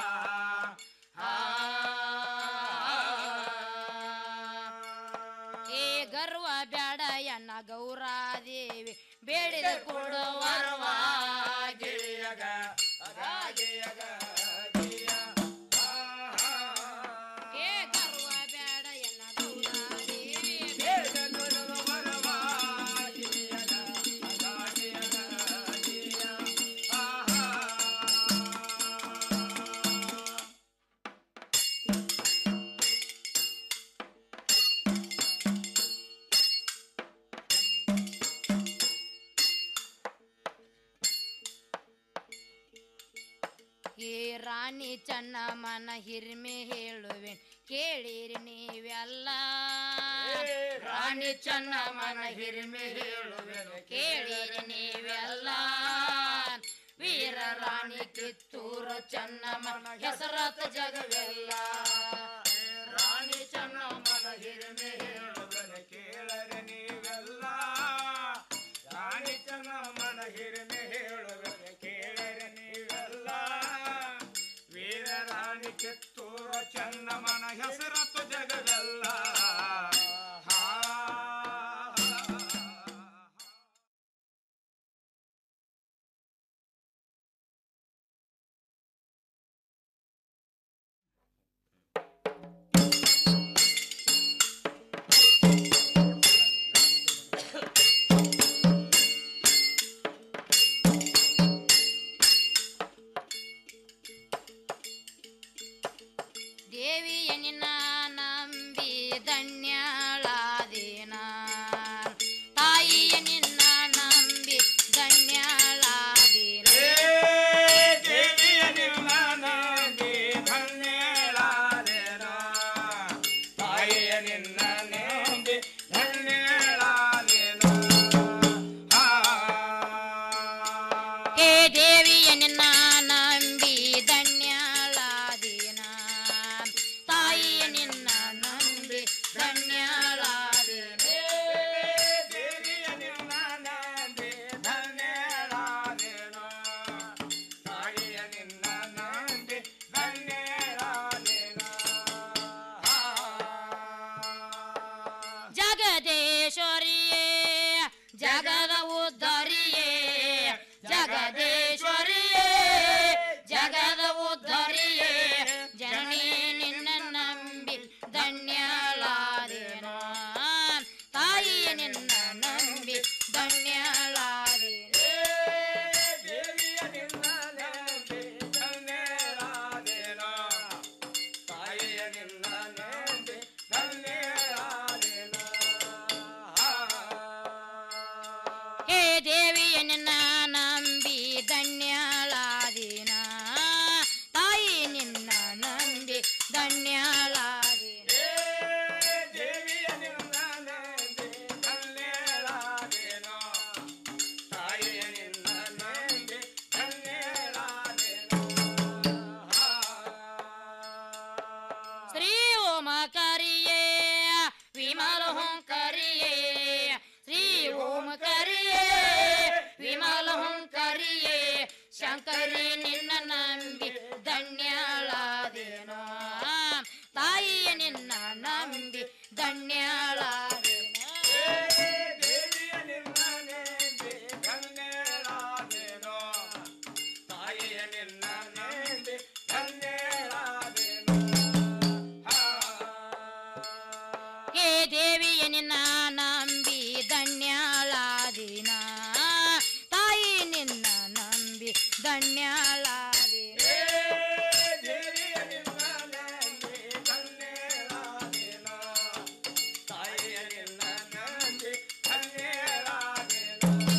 [SPEAKER 2] ಏ ಗರ್ವ ಬ್ಯಾಡ ಎನ್ನ ಗೌರಾದೇವಿ ಬೇಡಿದ ಕೊಡುವ
[SPEAKER 6] ವರವಾಗೇಯಗ ಅಗಾಗೇಯಗ
[SPEAKER 2] ಏ ಗರ್ವ ಬ್ಯಾಡ ಎನ್ನ ಗೌರಾದೇವಿ
[SPEAKER 6] ಬೇಡಿದ ಕೊಡುವ ವರವಾಗೇಯಗ ಅಗಾಗೇಯಗ
[SPEAKER 2] ಏ ರಾಣಿ ಚೆನ್ನಮ್ಮನ ಹಿರಿಮೆ ಹೇಳುವೆ ಕೇಳಿರಿ ನೀವೆಲ್ಲ
[SPEAKER 6] ರಾಣಿ ಚೆನ್ನಮ್ಮನ ಹಿರಿಮೆ ಹೇಳುವೆನು
[SPEAKER 2] ಕೇಳಿರಿ ನೀವೆಲ್ಲ ವೀರ ರಾಣಿ ಕಿತ್ತೂರು ಚೆನ್ನಮ್ಮನ ಹೆಸರಾತ ಜಗವೆಲ್ಲ
[SPEAKER 6] ರಾಣಿ ಚೆನ್ನಮ್ಮನ ಹಿರಿಮೆ ಹೇಳುವೆನು ಕೇಳರೆ ನೀವೆಲ್ಲ ರಾಣಿ ಚೆನ್ನಮ್ಮನ ಹಿರಿಮೆ ಹೇಳುವೆನು ಕೇಳರೆ ನೀವೆಲ್ಲ ವೀರ ರಾಣಿ ಕಿತ್ತೂರು ಚೆನ್ನಮ್ಮನ ಹೆಸರತ್ತು ಜಗವೆಲ್ಲ
[SPEAKER 2] ದೇವಿಯ ನಿನ್ನ ನಂಬಿ ಧನ್ಯಳಾದೇನ ತಾಯಿಯ ನಿನ್ನ ನಂಬಿ ಧನ್ಯಳಾದೇನ
[SPEAKER 6] ದೇವಿಯ ನಿನ್ನ ನಂಬಿ ಧನ್ಯಳಾದೆನ. ತಾಯಿಯ ನಿನ್ನ ನಂಬಿ ಧನ್ಯಳಾದೆನ.
[SPEAKER 2] ಹೇ ದೇವಿಯ ನಿನ್ನ ನಂಬಿ ಧನ್ಯಳಾದೇನ ತಾಯಿಯ ನಿನ್ನ ನಂಬಿ ಧನ್ಯಳಾದೇನ
[SPEAKER 6] ದೇವಿಯ ನಿನ್ನ ನಂಬಿ ಧನ್ಯಳಾದೆನ. ತಾಯಿಯ ನಿನ್ನ ನಂಬಿ ಧನ್ಯಳಾದೆನ.
[SPEAKER 2] ಜಗದೇಶ್ವರಿಯೇ ಜಗದ ಉದ್ಧರಿಯೇ ಜಗದೇಶ್ವರಿಯೇ ಜಗದ ಉದ್ಧರಿಯೇ ಜನನಿ ನಿನ್ನ ನಂಬಿ ಧನ್ಯಳಾದೇನ ತಾಯಿಯ ನಿನ್ನ ನಂಬಿ ಧನ್ಯಳಾದೇನ
[SPEAKER 6] ದೇವಿಯ ನಿನ್ನ ನಂಬಿ ಧನ್ಯಳಾದೆನ. ತಾಯಿಯ ನಿನ್ನ ನಂಬಿ ಧನ್ಯಳಾದೆನ.
[SPEAKER 2] ಹೇ ದೇವಿಯ ನಿನ್ನ ನಂಬಿ ಧನ್ಯಳಾದೇನ ತಾಯಿ ನಿನ್ನ ನಂಬಿ ಧನ್ಯಳಾದೇನ
[SPEAKER 6] ದೇವಿಯ ನಿನ್ನ ನಂಬಿ ಧನ್ಯಳಾದೆನ. ತಾಯಿಯ ನಿನ್ನ ನಂಬಿ ಧನ್ಯಳಾದೆನ.
[SPEAKER 2] ಶ್ರೀ ಓಮಕರಿಯೇ ವಿಮಲ ಹೊಂಕರಿಯೇ ಶ್ರೀ ಶಂಕರಿ ನಿನ್ನ ನಂಬಿ ಧನ್ಯಳಾದೇನೋ ತಾಯಿಯ ನಿನ್ನ ನಂಬಿ ಧನ್ಯಳಾದೇನೋ
[SPEAKER 6] ದೇವಿಯ ನಿನ್ನ ನೆಂಬಿ ಧನ್ಯಳಾದೇನೋ ತಾಯಿಯ ನಿನ್ನ ನೆಂಬಿ ಧನ್ಯಳಾದೇನೋ
[SPEAKER 2] ಏ ದೇವಿಯ ನಿನ್ನ ನಂಬಿ ಧನ್ಯಳಾದಿನ ತಾಯಿ ನಿನ್ನ ನಂಬಿ ಧನ್ಯಳ